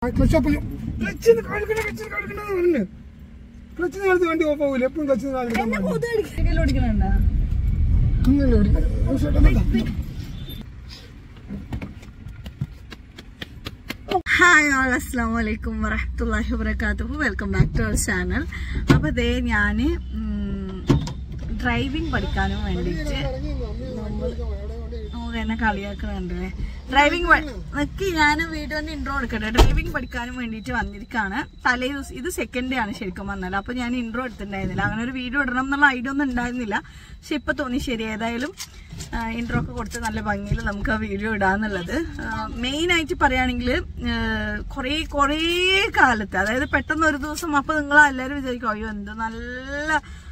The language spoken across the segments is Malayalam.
ക്ലച്ച് ഓഫ് ക്ലച്ചിന് കാണിക്കണ ക്ലച്ചിന് കാണിക്കണെന്ന് പറഞ്ഞു ക്ലച്ചിന് കാലത്ത് വണ്ടി ഓഫ് ആവൂല എപ്പോഴും ക്ലച്ചിന് കാണിക്കാൻ പാടില്ല കൊതു അടിക്കൽ ഓടിക്കണുണ്ടോ അങ്ങനെ ഓടിക്കണം. ഒരു shot ഒന്നും ഹായ് ഓൾ അസ്സാം വലൈക്കും വറഹത്തുല്ലാഹി വബർക്കാത്തു welcome back to our channel അപ്പോൾ ദേ ഞാൻ ഡ്രൈവിംഗ് പഠിക്കാനും വേണ്ടിയിട്ട് നമുക്ക് എന്നെ കളിയാക്കണുണ്ടല്ലേ ഡ്രൈവിംഗ് നിക്ക് ഞാൻ വീഡിയോന്റെ ഇൻട്രോ എടുക്കട്ടെ ഡ്രൈവിംഗ് പഠിക്കാനും വേണ്ടിയിട്ട് വന്നിരിക്കുകയാണ് തലേ ദിവസം ഇത് സെക്കൻഡ് ഡേ ആണ് ശരിക്കും വന്നത് അപ്പൊ ഞാൻ ഇൻട്രോ എടുത്തിട്ടുണ്ടായിരുന്നില്ല അങ്ങനെ ഒരു വീഡിയോ ഇടണം എന്നുള്ള ഐഡിയ ഒന്നും ഉണ്ടായിരുന്നില്ല പക്ഷെ ഇപ്പൊ തോന്നി ശരി ഏതായാലും ഇൻട്രോ ഒക്കെ കൊടുത്ത് നല്ല ഭംഗിയിൽ നമുക്ക് ആ വീഡിയോ ഇടാന്നുള്ളത് മെയിൻ ആയിട്ട് പറയുകയാണെങ്കിൽ കുറേ കുറേ കാലത്ത് അതായത് പെട്ടെന്ന് ഒരു ദിവസം അപ്പൊ നിങ്ങൾ എല്ലാവരും വിചാരിക്കും അയ്യോ എന്ത് നല്ല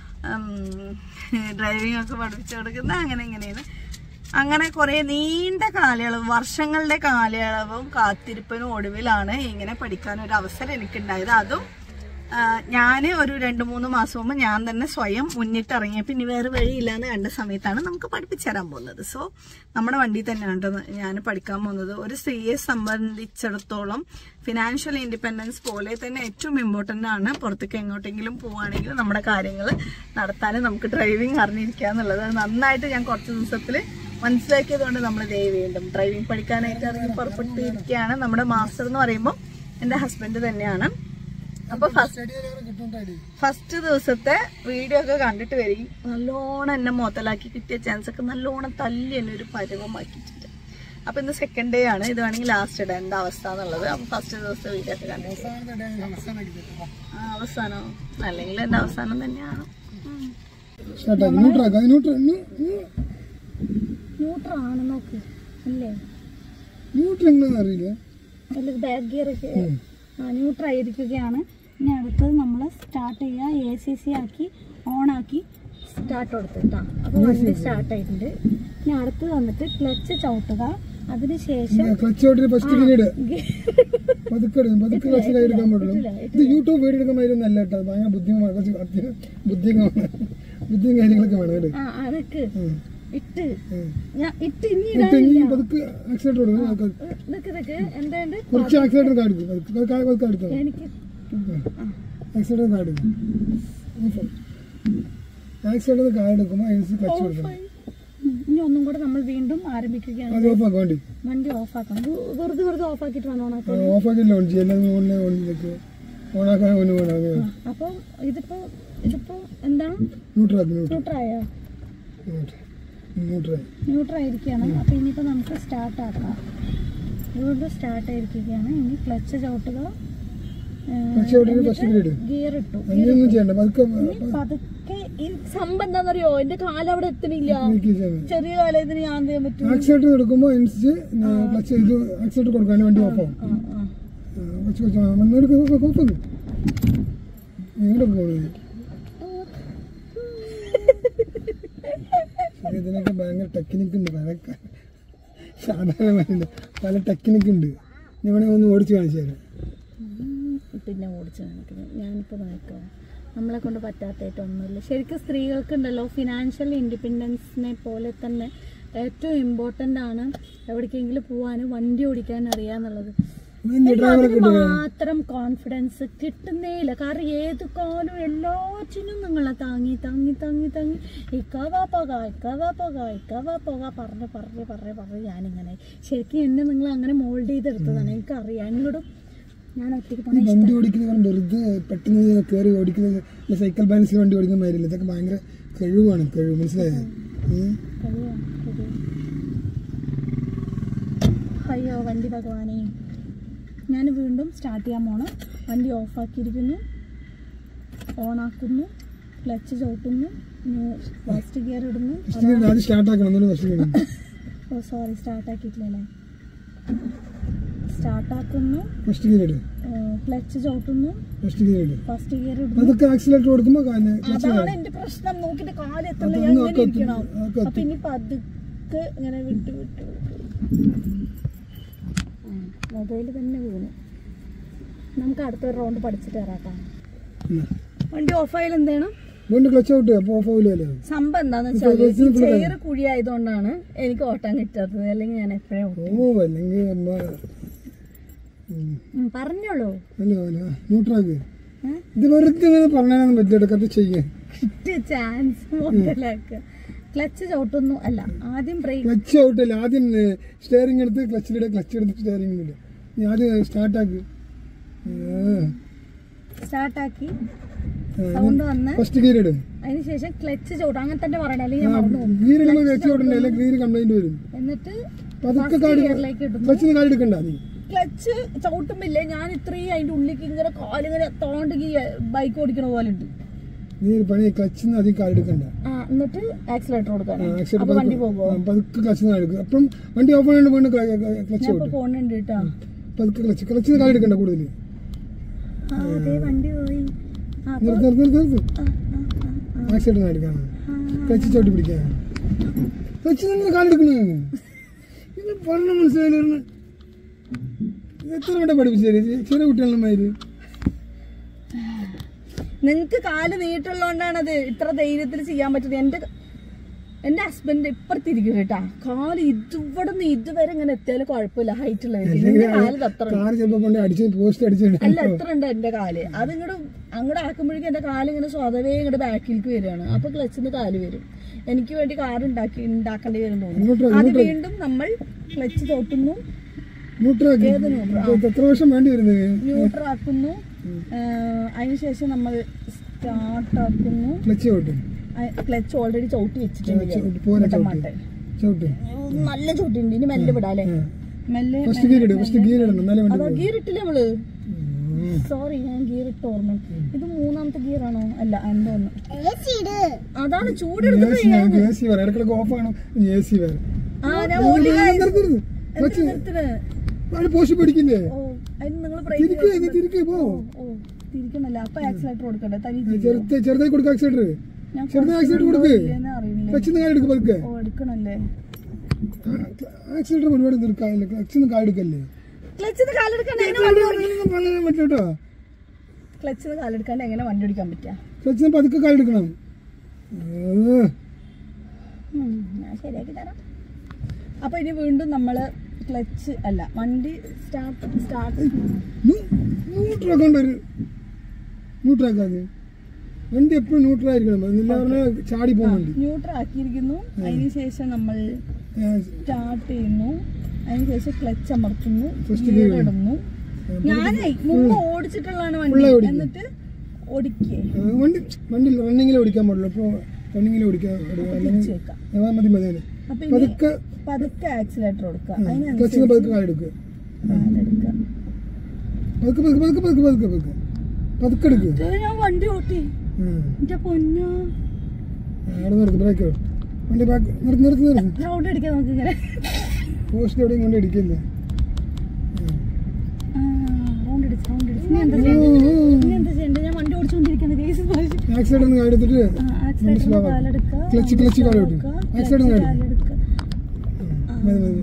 ഡ്രൈവിംഗ് ഒക്കെ പഠിപ്പിച്ചു കൊടുക്കുന്നത് അങ്ങനെ എങ്ങനെയാണ് അങ്ങനെ കുറെ നീണ്ട കാലയളവ് വർഷങ്ങളുടെ കാലയളവും കാത്തിരിപ്പിനും ഒടുവിലാണ് ഇങ്ങനെ പഠിക്കാൻ ഒരു അവസരം എനിക്കുണ്ടായത് അതും ഞാൻ ഒരു രണ്ട് മൂന്ന് മാസം മുമ്പ് ഞാൻ തന്നെ സ്വയം മുന്നിട്ടിറങ്ങിയപ്പോൾ ഇനി വേറെ വഴിയില്ലാന്ന് കണ്ട സമയത്താണ് നമുക്ക് പഠിപ്പിച്ചു തരാൻ പോകുന്നത് സോ നമ്മുടെ വണ്ടി തന്നെയാണ് കേട്ടോ ഞാൻ പഠിക്കാൻ പോകുന്നത് ഒരു സ്ത്രീയെ സംബന്ധിച്ചിടത്തോളം ഫിനാൻഷ്യൽ ഇൻഡിപെൻഡൻസ് പോലെ തന്നെ ഏറ്റവും ഇമ്പോർട്ടൻ്റ് ആണ് പുറത്തേക്ക് എങ്ങോട്ടെങ്കിലും പോവുകയാണെങ്കിൽ നമ്മുടെ കാര്യങ്ങൾ നടത്താൻ നമുക്ക് ഡ്രൈവിംഗ് അറിഞ്ഞിരിക്കുക എന്നുള്ളത് അത് നന്നായിട്ട് ഞാൻ കുറച്ച് ദിവസത്തിൽ മനസ്സിലാക്കിയത് കൊണ്ട് നമ്മൾ ദേ വീണ്ടും ഡ്രൈവിംഗ് പഠിക്കാനായിട്ട് ഇറങ്ങി പുറപ്പെട്ടിരിക്കുകയാണ് നമ്മുടെ മാസ്റ്റർ എന്ന് പറയുമ്പോൾ എൻ്റെ ഹസ്ബൻഡ് തന്നെയാണ് അപ്പൊ ഫസ്റ്റ് ഫസ്റ്റ് ദിവസത്തെ വീഡിയോ ഒക്കെ കണ്ടിട്ട് വരികയും നല്ലോണം എന്നെ മുതലാക്കി കിട്ടിയ ചാൻസ് ഒക്കെ നല്ലോണം തല്ലി എന്നെ ഒരു പരുവമാക്കിയിട്ടുണ്ട് അപ്പൊ ഇന്ന് സെക്കൻഡ് ഡേ ആണ് ഇത് വേണമെങ്കിൽ ലാസ്റ്റ് ഡേ എന്താ അവസ്ഥ എന്നുള്ളത് അപ്പൊ ഫസ്റ്റ് ദിവസത്തെ വീഡിയോ ഒക്കെ കണ്ടിട്ട് ആ, അവസാനോ അല്ലെങ്കിൽ എന്റെ അവസാനം തന്നെയാണ് ഉം. Start ആക്കി. ന്യൂട്രൽ ആക്കാം. ന്യൂട്രൽ ന്യൂ- ന്യൂ- ന്യൂട്രൽ ആണ് നോക്ക് അല്ലേ ന്യൂട്രൽ എങ്ങനെയാണെന്ന് അറിയില്ല അതിൽ ബാക്ക് ഗിയർ ഒക്കെ ന്യൂട്രൽ ആയിരിക്കുകയാണ് ഇനി അടുത്തത് നമ്മൾ സ്റ്റാർട്ട് ചെയ്യുക എ സി സി ആക്കി ഓൺ ആക്കി സ്റ്റാർട്ട് കൊടുത്തിട്ടാ അപ്പോൾ വണ്ടി സ്റ്റാർട്ട് ആയിട്ടുണ്ട് ഇനി അടുത്തത് വന്നിട്ട് ക്ലച്ച് ചവിട്ടുക അതിനുശേഷം ക്ലച്ച് ഓട്ടിന് ഫസ്റ്റ് ഗിരിട് പതുക്കെ എടുക്കും പതുക്കെ ക്ലച്ച് കൈ എടുക്കാൻ പാടുള്ളൂ ഇത് യൂട്യൂബ് വീഡിയോ എടുക്കാൻ മാതിരി നല്ല കേട്ടോ ഭയങ്കര ബുദ്ധിമുട്ട് കുറച്ച് അത്യാവശ്യം ബുദ്ധിയും വേണം ബുദ്ധിയും കാര്യങ്ങളൊക്കെ വേണം കേട്ടോ ആ അതൊക്കെ ഉം. ഇട്ട് ഉം. ഞാൻ ഇട്ട് ഇനി എന്നിട്ട് ഇനി പതുക്കെ ആക്സിലേറ്റർ കൊടുക്കും ആൾക്കാർ ഇതൊക്കെ ഇതൊക്കെ എന്താണ്ട് കുറച്ച് ആക്സിലേറ്റർ കാണിക്കും പതുക്കെ പതുക്കെ എടുക്കാം എനിക്ക് ആക്സിലേറ്റർ കാണിക്കും ആക്സിലേറ്റർ കാർഡ് എടുക്കുമ്പോൾ അതിനനുസരിച്ച് ക്ലച്ച് കൊടുക്കണം ഉം, ഇനി ഒന്നും കൂടെ നമ്മൾ വീണ്ടും ആരംഭിക്കുകയാണ് അത് ഓഫാക്കാം വേണ്ടി വണ്ടി ഓഫ് ആക്കണം ഇത് വെറുതെ വെറുതെ ഓഫ് ആക്കിയിട്ട് വന്നോണാക്കാം ഓഫാക്കില്ല ഓൺ ചെയ്യാൻ ഓണിലെ ഓണിലേക്ക് ഓണാക്കാൻ ഓന് വേണം അങ്ങനെ അപ്പോൾ ഇതിപ്പോ ഇതിപ്പോ എന്താണ് ന്യൂട്രൽ ആക്കി ന്യൂട്രൽ ന്യൂട്രായ ന്യൂട്രൽ ന്യൂട്രൽ ആയിരിക്കുകയാണ് അപ്പോൾ ഇനിയിപ്പോൾ നമുക്ക് സ്റ്റാർട്ട് ആക്കാം വീണ്ടും സ്റ്റാർട്ട് ആയിരിക്കുകയാണ് ഇനി ക്ലച്ച് ചവിട്ടുക ക്ലച്ച് ഓട്ടിന് ഫസ്റ്റ് ഗ്രേഡ് ഗിയർ ഇട്ടു അങ്ങനെയൊന്നും ചെയ്യണ്ട പതുക്കെ ഇനി പതുക്കെ ഈ സംഭവം എന്താണെന്നറിയോ എന്റെ കാലം അവിടെ എത്തണില്ല നീക്കി ചെയ്താൽ മതി ചെറിയ കാലത്തിന് ഞാൻ എന്ത് ചെയ്യാൻ പറ്റും ആക്സിലേറ്റർ എടുക്കുമ്പോൾ അതിനനുസരിച്ച് ക്ലച്ച് ഇത് ആക്സിലേറ്റർ കൊടുക്കാൻ വണ്ടി ഓഫ് ആവും ആ ആ കുറച്ച് കുറച്ച് വന്നെടുക്കും ഓഫാക്കും എവിടെ പോകുന്നത് ഇതിനൊക്കെ ഭയങ്കര ടെക്നിക്ക് ഉണ്ട് പല സാധാരണ പല ടെക്നിക്ക് ഉണ്ട് ഞാൻ വേണമെങ്കിൽ ഒന്ന് ഓടിച്ച് കാണിച്ചു തരാം ഉം, പിന്നെ ഓടിച്ചു കാണിക്കുന്നത് ഞാനിപ്പോൾ നോക്കാം നമ്മളെ കൊണ്ട് പറ്റാത്തായിട്ടൊന്നുമില്ല ശരിക്കും സ്ത്രീകൾക്കുണ്ടല്ലോ ഫിനാൻഷ്യൽ ഇൻഡിപെൻഡൻസിനെ പോലെ തന്നെ ഏറ്റവും ഇമ്പോർട്ടൻ്റ് ആണ് എവിടേക്കെങ്കിലും പോകാനും വണ്ടി ഓടിക്കാൻ അറിയാന്നുള്ളത് എനിക്ക് അതിന് മാത്രം കോൺഫിഡൻസ് കിട്ടുന്നേ ഇല്ല കാരണം ഏത് കാലം എല്ലാറ്റിനും നിങ്ങളെ താങ്ങി താങ്ങി താങ്ങി താങ്ങി ഇക്കവാ പോക ഇക്കവാ പോക ഇക്കവാ പോക പറഞ്ഞ് പറഞ്ഞ് പറഞ്ഞ് പറഞ്ഞ് ഞാനിങ്ങനെ ശരിക്കും എന്നെ നിങ്ങൾ അങ്ങനെ മോൾഡ് ചെയ്തെടുത്തതാണ് എനിക്കറിയാം എന്നോടും ഞാൻ ഒറ്റയ്ക്ക് ഈ പോകണ വണ്ടി ഓടിക്കുന്ന കാരണം വെറുതെ പെട്ടെന്ന് കയറി ഓടിക്കുന്നത് ഈ സൈക്കിൾ ബാലൻസിൽ വണ്ടി ഓടിക്കുന്ന മാതിരില്ല ഇതൊക്കെ ഭയങ്കര കഴിവാണ് കഴിവ് മനസ്സിലായത് ഉം. കഴിവാ, കഴിവ്. അയ്യോ വണ്ടി ഭഗവാനെ ഞാൻ വീണ്ടും സ്റ്റാർട്ട് ചെയ്യാൻ പോണ് വണ്ടി ഓഫാക്കിയിരിക്കുന്നു ഓണാക്കുന്നു ക്ലച്ച് ചവിട്ടുന്നു ഫസ്റ്റ് ഗിയർ ഇടുന്നു ഫസ്റ്റ് ഗിയർ ആദ്യം സ്റ്റാർട്ട് ആക്കണം ഒന്നുകൂടി first gear oh sorry start ആക്കിയിട്ടില്ലല്ലേ സ്റ്റാർട്ട് ആക്കുന്നു ഫസ്റ്റ് ഗിയർ ഇടും ക്ലച്ച് ചവിട്ടുന്നു ഫസ്റ്റ് ഗിയർ ഇടും ഫസ്റ്റ് ഗിയർ ഇടുന്നു അതൊക്കെ ആക്സിലേറ്റർ കൊടുക്കുമ്പോൾ ക്ലച്ച് അതാണ് എന്റെ പ്രശ്നം നോക്കിട്ട് കാലെത്തുള്ള അതൊന്നും എങ്ങനെ ഒക്കെ ഇരിക്കണം ഒക്കെ അപ്പൊ ഇനി പതുക്കെ ഇങ്ങനെ വിട്ട് വിട്ട് മൊബൈൽ തന്നെ വീണു നമുക്ക് അടുത്തൊരു റൗണ്ട് പഠിച്ചിട്ട് വരാട്ടോ വണ്ടി ഓഫായാലും എന്താണ് വീണ്ടും ക്ലച്ച് ഔട്ട് അപ്പോൾ ഓഫ് ആവില്ലല്ലോ സംഭവം എന്താന്ന് വെച്ചാൽ ഈ ചെയർ കുഴി ആയതുകൊണ്ടാണ് എനിക്ക് ഓട്ടാൻ കിട്ടാത്തത് അല്ലെങ്കിൽ ഞാൻ എപ്പോഴും ഓട്ടും ഓ അല്ലെങ്കിൽ അമ്മ ഉം. പറഞ്ഞോളൂ അല്ല അല്ല ന്യൂട്രാക്ക് ഏ? ഇത് വെറുതെ ഇങ്ങനെ പറഞ്ഞാൽ പറ്റില്ല കത്ത് ചെയ്യാൻ ചാൻസ് മുതലാക്കുക ക്ലച്ച് ചവിട്ടുന്നു അല്ല ആദ്യം ബ്രേക്ക് ക്ലച്ച് ഔട്ടല്ല ആദ്യം സ്റ്റിയറിംഗ് എടുത്ത് ക്ലച്ചിലിടെ ക്ലച്ച് എടുത്ത് സ്റ്റിയറിംഗ് ഇടുക നീ ആദ്യം സ്റ്റാർട്ടാക്ക് സ്റ്റാർട്ടാക്കി സൗണ്ട് വന്ന് ഫസ്റ്റ് ഗിയർ ഇടും അതിനുശേഷം ക്ലച്ച് ചവിട്ടും അങ്ങനെ തന്നെ പറയണേ അല്ലെങ്കിൽ ഞാൻ മറന്നു പോകും ഗിയർ ഇടുമ്പോൾ ക്ലച്ച് ഔട്ടണ്ടേ അല്ലെങ്കിൽ ഗിയർ കംപ്ലൈന്റ് വരും എന്നിട്ട് പതുക്കെ കാട് ഗിയറിലേക്ക് ഇടുന്നു ക്ലച്ചിന് കാട് എടുക്കണ്ട നീ ക്ലച്ച് ചവിട്ടുമ്പില്ലേ ഞാൻ ഇത്രയും അതിന്റെ ഉള്ളിലേക്ക് ഇങ്ങനെ കാലിങ്ങനെ തോണ്ട് ബൈക്ക് ഓടിക്കണ പോലെ ഉണ്ട് നീ ഒരു പണി ക്ലച്ചിന് അധികം കാട് എടുക്കണ്ട ആ എന്നിട്ട് ആക്സിലേറ്റർ കൊടുക്കാൻ ആക്സിഡന്റ് അപ്പൊ വണ്ടി പോകുമോ പതുക്കെ ക്ലച്ചിന് കാട് എടുക്കുക അപ്പം വണ്ടി ഓപ്പൺ ആയിട്ട് വീണ്ടും ക്ലച്ച് ഞാൻ ഔട്ട് ഇപ്പൊ ഫോണുണ്ട് കേട്ടോ പതുക്കെ ക്ലച്ച് ക്ലച്ചിന് കാട് എടുക്കണ്ട കൂടുതൽ ആ അതെ വണ്ടി പോയി ആ, അപ്പൊ നിർത്ത് നിർത്ത് നിർത്ത് നിർത്ത് ആ, ആ, ആ, ആക്സിഡന്റ് എടുക്കാൻ ആ. ക്ലച്ച് ചവിട്ടി പിടിക്കാൻ ക്ലച്ച് നിങ്ങൾ കാലെടുക്കണേ ഇത് പറഞ്ഞ മനസ്സിലായില്ല എത്ര വട്ടം പഠിപ്പിച്ചേര് ചെറിയ കുട്ടികളുടെ നിങ്ങക്ക് കാല് നീട്ടുള്ളതുകൊണ്ടാണത് ഇത്ര ധൈര്യത്തിൽ ചെയ്യാൻ പറ്റുന്നത് എന്റെ എന്റെ ഹസ്ബൻഡ് ഇപ്പുറത്തിരിക്കും കേട്ടാ കാല് ഇതുവിടെ നിന്ന് ഇതുവരെ ഇങ്ങനെ എത്തിയാലും കുഴപ്പമില്ല ഹൈറ്റ് ഉള്ള എന്റെ കാല് അത്ര കാർ ചിലപ്പോ കൊണ്ട് അടിച്ച് പോസ്റ്റ് അടിച്ചിട്ടുണ്ട് അല്ല എത്ര ഉണ്ട് എന്റെ കാല് അത് ഇങ്ങോട്ട് അങ്ങോട്ട് ആക്കുമ്പോഴേക്കും എന്റെ കാല് ഇങ്ങനെ സ്വതവേ ഇങ്ങോട്ട് ബാക്കിലേക്ക് വരികയാണ് അപ്പൊ ക്ലച്ചിന്ന് കാല് വരും എനിക്ക് വേണ്ടി കാർ ഉണ്ടാക്കി ഉണ്ടാക്കേണ്ടി വരും ഇങ്ങോട്ട് തോന്നുന്നു അത് വീണ്ടും നമ്മൾ ക്ലച്ച് ചവിട്ടുന്നു ന്യൂട്രാക്കി എത്ര വർഷം വേണ്ടി വരുന്നത് ന്യൂട്രൽ ആക്കുന്നു ആഹ് അതിനുശേഷം നമ്മൾ സ്റ്റാർട്ട് ആക്കുന്നു ക്ലച്ച് ചവിട്ടും ക്ലച്ച് ഓൾറെഡി ചവിട്ടി വെച്ചിട്ടുണ്ട് ഞാൻ. പോരാ ഇവിടെ ചവിട്ട് മാട്ടെ. ചവിട്ട് നല്ല ചവിട്ടിണ്ട് ഇനി മെല്ലെ വിടാല്ലേ മെല്ലെ ഫസ്റ്റ് ഗിയർ ഇടും ഫസ്റ്റ് ഗിയർ ഇടണം എന്നാലേ വണ്ടി അതാ ഗിയർ ഇട്ടില്ല നമ്മള് ഉം. സോറി ഞാൻ ഗിയർ ഇട്ട് ഓർമ്മ ഇത് മൂന്നാമത്തെ ഗിയർ ആണോ അല്ല എന്തോന്ന് അതാണ് ചൂടെടുത്തത് AC വേണം, AC വേണം ഇടക്കിടക്ക് ഓഫ് ആണ് എ സി വേറെ ആ ഞാൻ ഓടി നിർത്തരുത് ക്ലച്ച് നിർത്തണ് അവിടെ പോസ്റ്റ് പിടിക്കില്ലേ ഓ അതിന് നിങ്ങൾ ബ്രേക്ക് തിരിക്ക് ഇത് തിരിക്ക് പോ ഓ തിരിക്കണല്ല അപ്പൊ ആക്സിലേറ്റർ കൊടുക്കട്ടെ തനി ചെറുത്ത് ചെറുതായി കൊടുക്ക ആക്സിഡർ ഞാൻ ചെറുതായി ആക്സിഡർ കൊടുക്ക് ഇല്ലെന്ന് അറിയില്ല ക്ലച്ചിന്ന് കാല് എടുക്ക് പതുക്കെ ഓ എടുക്കണല്ലേ ആക്സിഡർ ഒരുപാട് നിർക്കാനില്ല ക്ലച്ചിന്ന് കാല് എടുക്കല്ലേ ക്ലച്ചിന് കാലെടുക്കണ്ടേ പറ്റൂട്ടോ ക്ലച്ചിന് കാലെടുക്കാണ്ട് എങ്ങനെ വണ്ടി ഓടിക്കാൻ പറ്റുക ക്ലച്ചിന് പതുക്കെ കാല് എടുക്കണം ഏ. ഞാൻ ശരിയാക്കി തരാം അപ്പൊ ഇനി വീണ്ടും നമ്മള് ക്ലച്ച് അല്ല വണ്ടി സ്റ്റാർട്ട് സ്റ്റാർട്ട് ന്യൂ- ന്യൂട്രാക്കണ്ട ഒരു ന്യൂട്രാക്കാതെ വണ്ടി എപ്പോഴും ന്യൂട്രായിരിക്കണം എന്നില്ല പറഞ്ഞാൽ ചാടി പോകും വണ്ടി ന്യൂട്രൽ ആക്കിയിരിക്കുന്നു അതിനുശേഷം നമ്മൾ ഏ, സ്റ്റാർട്ട് ചെയ്യുന്നു അതിനുശേഷം ക്ലച്ച് അമർത്തുന്നു First ഗിയർ gear ഇടുന്നു ഞാനേ മുമ്പ് ഓടിച്ചിട്ടുള്ളതാണ് വണ്ടി full ഓടിക്കും. എന്നിട്ട് ഓടിക്കേ ആ, വണ്ടി വണ്ടി റണ്ണിങ്ങിൽ ഓടിക്കാൻ പാടുള്ളൂ അപ്പോൾ റണ്ണിങ്ങിൽ ഓടിക്കാൻ അല്ലെങ്കിൽ തിരിച്ചു വെക്കാം ആ, മതി മതി മതി അപ്പൊ ഇനി പതുക്കെ പതുക്കെ ആക്സിലേറ്റർ കൊടുക്കുക ക്ലച്ചിന് പതുക്കെ കാല് എടുക്കുക അതിനനുസരിച്ച് പതുക്കെ പതുക്കെ പതുക്കെ പതുക്കെ പതുക്കെ പതുക്കെ പതുക്കെ എടുക്കുക ഇത് ഞാൻ വണ്ടി ഓട്ടി എന്റെ പൊന്നോ അവിടെ നിർത്ത് ബ്രേക്ക് വണ്ടി ബാക്ക് നിർത്തി നിർത്തി നിർത്തി റൗണ്ട് അടിക്കാൻ നമുക്ക് ഇങ്ങനെ പോസ്റ്റ് എവിടെയും കൊണ്ട് ഇടിക്കില്ല റൗണ്ട് അടിച്ച് റൗണ്ട് അടിച്ച് ഇനി എന്താ ചെയ്യണ്ടേ ഇനി എന്താ ചെയ്യണ്ടേ ഞാൻ വണ്ടി ഓടിച്ചുകൊണ്ടിരിക്കുന്നത് കേസ് പ്രാവശ്യം ആക്സിഡന്റ് ഒന്ന് കാലെടുത്തിട്ട് ആക്സിലേറ്റർ കാലെടുക്കുക ക്ലച്ച് ക്ലച്ച് കാലെടുക്കും ആക്സിഡന്റ് കാലെടുക്കും കാലെടുക്കുക മതി മതി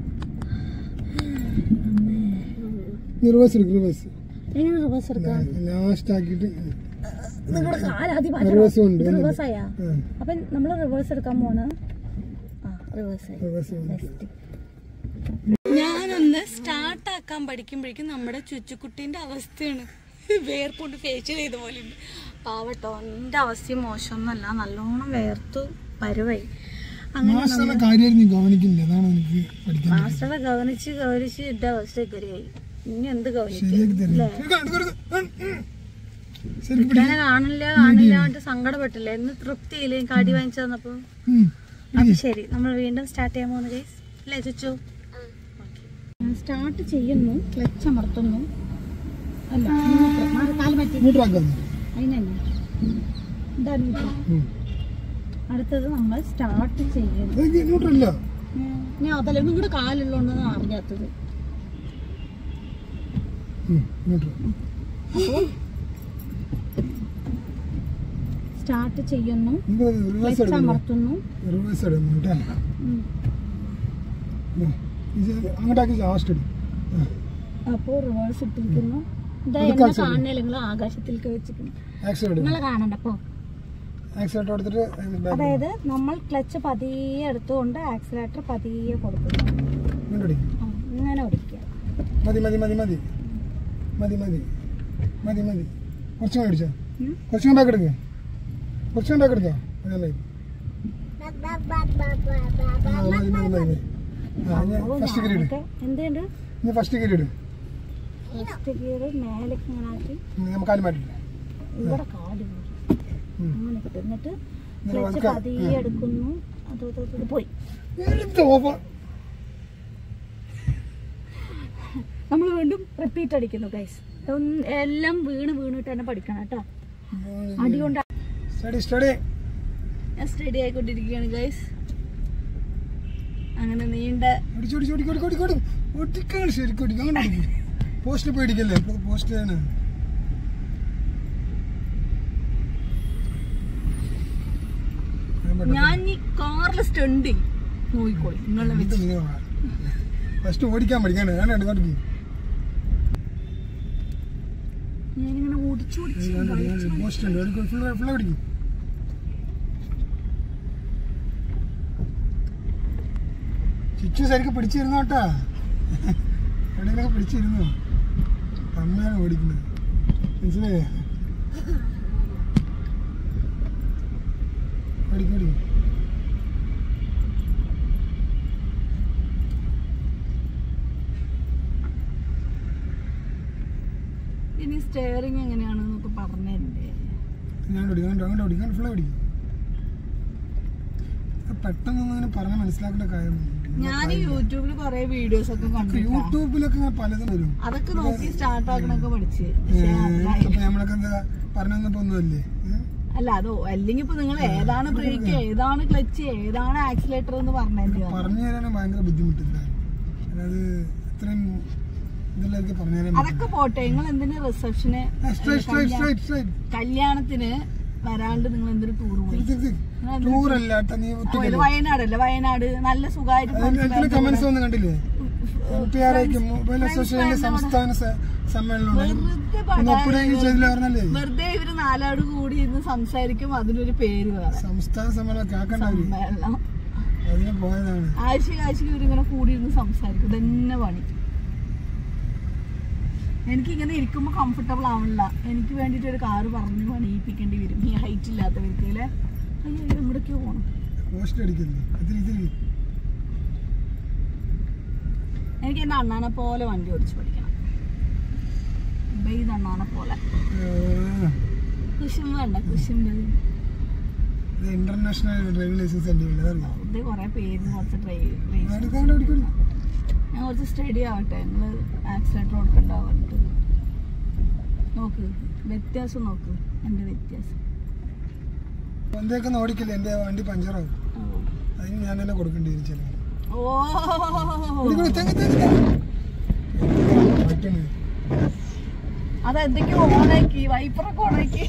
നീ റിവേഴ്സ് എടുക്കും റിവേഴ്സ് എങ്ങനെ റിവേഴ്സ് എടുക്കാം ലാസ്റ്റ് ആക്കിയിട്ട് നിങ്ങളുടെ കാലാദ്യം റിവേഴ്സ് ഉണ്ട് റിവേഴ്സ് ആയാ അപ്പൊ നമ്മൾ റിവേഴ്സ് എടുക്കാൻ പോണ് ആ റിവേഴ്സ് ആയി റിവേഴ്സ് ഞാനൊന്ന് സ്റ്റാർട്ട് ആക്കാൻ പഠിക്കുമ്പോഴേക്കും നമ്മുടെ ചുച്ചുക്കുട്ടീന്റെ അവസ്ഥയാണ് വേർപ്പുണ്ട് ഫേഷ്യൽ ചെയ്ത പോലെ ഉണ്ട് പാവട്ടോ എൻ്റെ അവസ്ഥയും മോശമൊന്നുമല്ല നല്ലോണം വേർത്തു പരുവായി അങ്ങനെ മാസ്റ്ററുടെ കാര്യം നീ ഗവനിക്കില്ല അതാണ് എനിക്ക് പഠിക്കാൻ മാസ്റ്ററെ ഗവനിച്ച് ഗവനിച്ച് എൻ്റെ അവസ്ഥ ഇക്കറിയായി ഇനി എന്ത് ഗവനിക്കും ശരിയാക്കി തരും ശരിക്കും പിടി. ഞാൻ കാണില്ല കാണില്ല എന്നിട്ട് സങ്കടപ്പെട്ടില്ല എന്ന് തൃപ്തിയില്ല എനിക്ക് അടി വാങ്ങിച്ചു തന്നപ്പോ ഉം. അപ്പൊ ശരി നമ്മൾ വീണ്ടും സ്റ്റാർട്ട് ചെയ്യാൻ പോകുന്ന കേസ് അല്ലേ ചുച്ചു സ്റ്റാർട്ട് ചെയ്യുന്നു ക്ലച്ച് അമർത്തുന്നു അല്ല ന്യൂട്രൽ. മാറി കാല് പറ്റി ന്യൂട്രാക്കാന്ന്. അതിനന്നെ ഇതാ ന്യൂട്രൽ. ഉം. അടുത്തത് നമ്മൾ സ്റ്റാർട്ട് ചെയ്യുന്നു ഇത് ന്യൂട്രല്ല ഞാൻ അതല്ല നിങ്ങളുടെ കാലുള്ളതുകൊണ്ടാണ് അറിയാത്തത് ഉം, ന്യൂട്രൽ സ്റ്റാർട്ട് ചെയ്യുന്നു ഇത് റിവേഴ്സ് ക്ലച്ച് എടുക്കണം അമർത്തുന്നു റിവേഴ്സ് എടുക്കണം കേട്ടോ ഉം. ഉം. ഇത് അങ്ങോട്ടാക്കി ലാസ്റ്റ് ഇടും ആ. അപ്പോൾ റിവേഴ്സ് ഇട്ടിരിക്കുന്നു ഇതാ ഇത് എന്നെ കാണിച്ചു തരൂ. കാണുന്നില്ല നിങ്ങൾ ആകാശത്തിലേക്ക് വെച്ചിരിക്കുന്നു ആക്സിഡന്റ് നിങ്ങൾ കാണണ്ട അപ്പോ ആക്സിഡന്റ് എടുത്തിട്ട് ബാക്ക് അതായത് നമ്മൾ ക്ലച്ച് പതിയെ എടുത്തുകൊണ്ട് ആക്സിലേറ്റർ പതിയെ കൊടുക്കുന്നു ഇങ്ങോട്ട് അടിക്കും ആ, ഇങ്ങനെ ഓടിക്കുക മതി മതി മതി മതി മതി മതി മതി മതി കുറച്ചും കൂടെ അടിച്ചോ ഉം. കുറച്ചും ബാക്ക് എടുക്കുക കുറച്ചും ബാക്ക് എടുത്തോ അതല്ലേ ആ മതി മതി മതി മതി ആ ഞാൻ ഫസ്റ്റ് ഗിയർ ഇട് എന്തുണ്ട് ഇനി ഫസ്റ്റ് ഗിയർ ഇട് ഫസ്റ്റ് ഗിയർ മേലേക്ക് ഇങ്ങനെ ആക്കി നമുക്ക് കാല് മാറ്റില്ല ഇവിടെ കാല് പോയി. ഉം. അങ്ങനെ കിട്ടും എന്നിട്ട് എന്നിട്ട് ക്ലച്ച് പതുക്കെ, പതിയെ എടുക്കുന്നു അത് അത് അത് ഇത് പോയി എടുത്ത് ഓഫ് നമ്മൾ വീണ്ടും റിപ്പീറ്റ് അടിക്കുന്നു ഗൈസ് എല്ലാം വീണ് വീണിട്ട് തന്നെ പഠിക്കണം കേട്ടോ അടി കൊണ്ട് സ്റ്റഡി സ്റ്റഡി ഞാൻ സ്റ്റഡി ആയിക്കൊണ്ടിരിക്കുകയാണ് ഗൈസ് അങ്ങനെ നീണ്ട ഒടിച്ചോടിച്ച് ഓടിക്കോടി ഓടിക്കോടി ഒട്ടിക്കാണ് ശരിക്കും ഒടിക്കും അങ്ങനെ ഒടിക്കും പോസ്റ്റിൽ പോയി ഇടിക്കല്ലേ പോസ്റ്റിലാണ് ഞാൻ ഈ കാറിൽ സ്റ്റണ്ട് നോക്കിക്കോളി നിങ്ങളെ വെച്ച് ഫസ്റ്റ് ഓടിക്കാൻ പഠിക്കാണ് ഞാൻ എടുക്കോട്ടിക്ക് ഞാനിങ്ങനെ ഓടിച്ചു ഓടിച്ച് പോസ്റ്റ് ഉണ്ട് ഫുൾ ഫുൾ അടിക്കും ചിച്ചു ശരിക്കും പിടിച്ചിരുന്നു കേട്ടാ എവിടെയെങ്കിലൊക്കെ പിടിച്ചിരുന്നു അമ്മയാണ് ഓടിക്കുന്നത് മനസ്സിലായേ ഓടിക്കും ഓടിക്കും ഇനി സ്റ്റെയറിങ് എങ്ങനെയാണെന്നൊക്കെ പറഞ്ഞിട്ടുണ്ട് ഞാൻ ഓടിക്കും അങ്ങോട്ട് അങ്ങോട്ട് ഓടിക്കും ഫുൾ ഓടിക്കും പെട്ടെന്നൊന്നും അങ്ങനെ പറഞ്ഞ് മനസ്സിലാക്കേണ്ട കാര്യം ഞാൻ യൂട്യൂബിൽ കുറെ വീഡിയോസ് ഒക്കെ കണ്ടു യൂട്യൂബിലൊക്കെ ഇങ്ങനെ പലതും വരും അതൊക്കെ നോക്കി സ്റ്റാർട്ട് ആക്കണൊക്കെ പഠിച്ച് ഏ, പക്ഷേ അതിലായി- ഇപ്പൊ നമ്മളൊക്കെ എന്താ പറഞ്ഞപ്പോ ഒന്നുമല്ലേ ഏ? അല്ല അതോ അല്ലെങ്കിൽ ഇപ്പൊ നിങ്ങൾ ഏതാണ് ബ്രേക്ക് ഏതാണ് ക്ലച്ച് ഏതാണ് ആക്സിലേറ്റർ എന്ന് പറഞ്ഞതിന്റെ പറഞ്ഞു തരാനും ഭയങ്കര ബുദ്ധിമുട്ടില്ല അതായത് ഇത്രയും ഇതിലേക്ക് പറഞ്ഞു തരാൻ അതൊക്കെ പോട്ടെ നിങ്ങൾ എന്തിനു റിസപ്ഷന് സ്ട്രൈറ്റ് സ്ട്രൈറ്റ് സ്ട്രൈറ്റ് സ്ട്രൈറ്റ് കല്യാണത്തിന് വരാണ്ട് നിങ്ങൾ എന്തൊരു ടൂർ പോയി ടൂർ അല്ല ട്ടാ, നീ ഓ, ഇത് ഒറ്റയ്ക്കല്ലേ വയനാടല്ലേ വയനാട് നല്ല സുഖമായിട്ട് അതിന് കമന്റ്സ് ഒന്നും കണ്ടില്ലേ പി ആർ ഐക്ക് മൊബൈൽ അസോസിയേഷന്റെ സംസ്ഥാന സ- സമ്മേളനമാണ് വെറുതെ ഒന്ന് ഒപ്പിടുകയും ചെയ്തില്ല പറഞ്ഞല്ലേ വെറുതെ ഇവര് നാലാട് കൂടി ഇരുന്ന് സംസാരിക്കും അതിനൊരു പേര് വേറെ സംസ്ഥാന സമ്മേളനം കേക്കണ്ടാവില്ല സമ്മേളനം അതിന് പോയതാണ് ആഴ്ച ആഴ്ച ഇവരിങ്ങനെ കൂടി ഇരുന്ന് സംസാരിക്കും ഇതന്നെ പണി എനിക്ക് ഇങ്ങനെ ഇരിക്കുമ്പോൾ കംഫർട്ടബിൾ ആവണില്ല എനിക്ക് വേണ്ടിയിട്ട് ഒരു കാറ് പറഞ്ഞ് പണിയിപ്പിക്കേണ്ടി വരും ഈ ഹൈറ്റ് ഇല്ലാത്തവർക്ക് അല്ലേ അയ്യോ അയ്യോ എവിടേക്കോ പോകണം പോസ്റ്റ് അടിക്കല്ലേ ഇതിൽ ഇതിൽ എനിക്ക് എന്റെ അണ്ണാനെ പോലെ വണ്ടി ഓടിച്ച് പഠിക്കണം ബെയ്ത് അണ്ണാനെ പോലെ കുശും വേണ്ട കുശും ഇത് ഇന്റർനാഷണൽ ഡ്രൈവിംഗ് ലൈസൻസ് എൻ്റെ ഉണ്ട് അതറിയോ ഇത് കുറെ പേര് കുറച്ച് ഡ്രൈവ് റേസ് എടുക്കാണ്ട് ഓടിക്കുന്നു ഞാൻ കുറച്ച് സ്റ്റഡി ആവട്ടെ നിങ്ങൾ ആക്സിലേറ്റർ കൊടുക്കണ്ടാവട്ടെ നോക്ക് വ്യത്യാസം നോക്ക് എൻ്റെ വ്യത്യാസം പന്തേക്ക് ഓടിക്കില്ല എൻ്റെ വണ്ടി പഞ്ചറാവും ഓ. അതിന് ഞാൻ തന്നെ കൊടുക്കേണ്ടി വരും ചില ഓ അതെന്തൊക്കെയോ ഓണാക്കി വൈപ്പറൊക്കെ ഓണാക്കി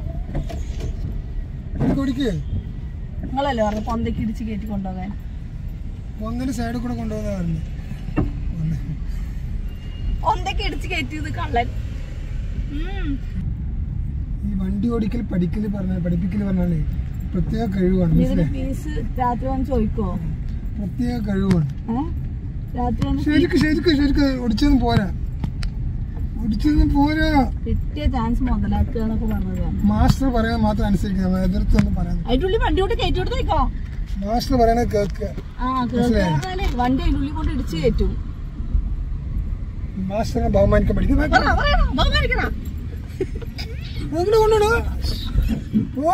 ഓടിക്കേ നിങ്ങളല്ലേ പറഞ്ഞു പൊന്തയ്ക്ക് ഇടിച്ച് കയറ്റി കൊണ്ടുപോകാൻ ഒന്നിന് സൈഡിൽ കൂടെ കൊണ്ടുപോകുന്ന പറഞ്ഞു ഒന്ന് പൊന്തയ്ക്ക് ഇടിച്ച് കയറ്റിയത് കള്ളൻ ഉം. ഈ വണ്ടി ഓടിക്കൽ പഠിക്കൽ പറഞ്ഞാൽ പഠിപ്പിക്കൽ പറഞ്ഞാലേ പ്രത്യേക കഴിവാണ് ഇതിന് മനസ്സിലായി ഫീസ് രാത്രി വന്ന് ചോദിക്കോ പ്രത്യേക കഴിവാണ് ഏ രാത്രി വന്ന് ശരിക്കും ശരിക്കും ശരിക്കും ഒടിച്ചൊന്നും പോരാ ഒടിച്ചൊന്നും പോരാ കിട്ടിയ ചാൻസ് മുതലാക്കുക എന്നൊക്കെ പറഞ്ഞതാണ് മാസ്റ്റർ പറയാൻ മാത്രം അനുസരിക്കണം എതിർത്തൊന്നും പറയാൻ അതിനുള്ളിൽ വണ്ടി കൊണ്ട് കയറ്റി കൊടുത്ത് വെക്കോ മാസ്റ്റർ പറയണത് കേൾക്കുക ആ കേൾക്കാറേ വണ്ടി അതിൻ്റെ ഉള്ളിൽ കൊണ്ട് ഇടിച്ച് കയറ്റും മാസ്റ്ററിനെ ബഹുമാനിക്കാൻ പഠിക്കും പറ പറയണം ബഹുമാനിക്കണം അങ്ങോട്ട് കൊണ്ടുപോണോ ഓ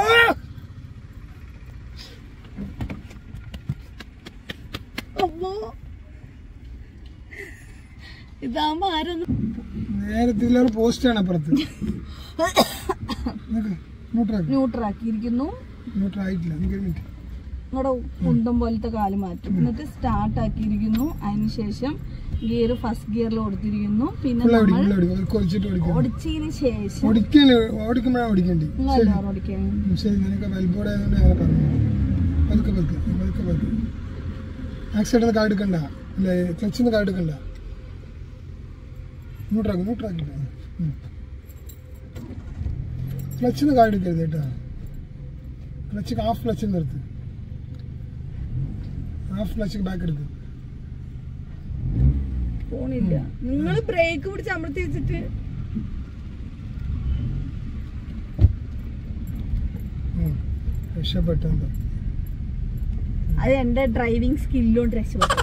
അമ്മോ ഇതാകുമ്പോ ആരൊന്നും നേരത്തെ ഇതിലൊരു പോസ്റ്റാണ് അപ്പുറത്ത് നിനക്ക് ന്യൂട്രാക്ക് ന്യൂട്രാക്കിയിരിക്കുന്നു ന്യൂട്രായിട്ടില്ല എനിക്ക് ഒരു മിനിറ്റ് നിങ്ങളുടെ കുന്തം പോലത്തെ കാല് മാറ്റും എന്നിട്ട് സ്റ്റാർട്ട് ആക്കിയിരിക്കുന്നു അതിനുശേഷം ഗിയർ ഫസ്റ്റ് ഗിയറിൽ കൊടുത്തിരിക്കുന്നു പിന്നെ ഫുള്ള നമ്മൾ ഓടിക്കും ഫുള്ള ഓടിക്കും കൊലിച്ചിട്ട് ഓടിക്കും ഓടിച്ചതിന് ശേഷം ഓടിക്കാൻ ഓടിക്കുമ്പോഴാണ് ഓടിക്കേണ്ടി നിങ്ങളല്ലേ ഓടിക്കാൻ ഉം, ശരി നിനക്ക് വെൽബോർഡ് ആയതുകൊണ്ട് അങ്ങനെ പറഞ്ഞു പതുക്കെ പതുക്കെ പതുക്കെ പതുക്കെ ആക്സിഡന്റ് കാർഡ് എടുക്കണ്ട അല്ലേ ക്ലച്ചിന്ന് കാർഡ് എടുക്കണ്ട ന്യൂട്രാക്ക് ന്യൂട്രാക്കില്ല ക്ലച്ചിന്ന് കാർഡ് എടുക്കരുത് കേട്ടോ ക്ലച്ച് ഹാഫ് ക്ലച്ചിൽ നിർത്ത് ഹാഫ് ക്ലച്ച് ബാക്ക് എടുക്ക് പോണില്ല നിങ്ങൾ ബ്രേക്ക് പിടിച്ച് അമർത്തി വെച്ചിട്ട് ഉം. രക്ഷപ്പെട്ടെന്തോ അത് എന്റെ ഡ്രൈവിംഗ് സ്കില്ലുകൊണ്ട് രക്ഷപ്പെട്ടു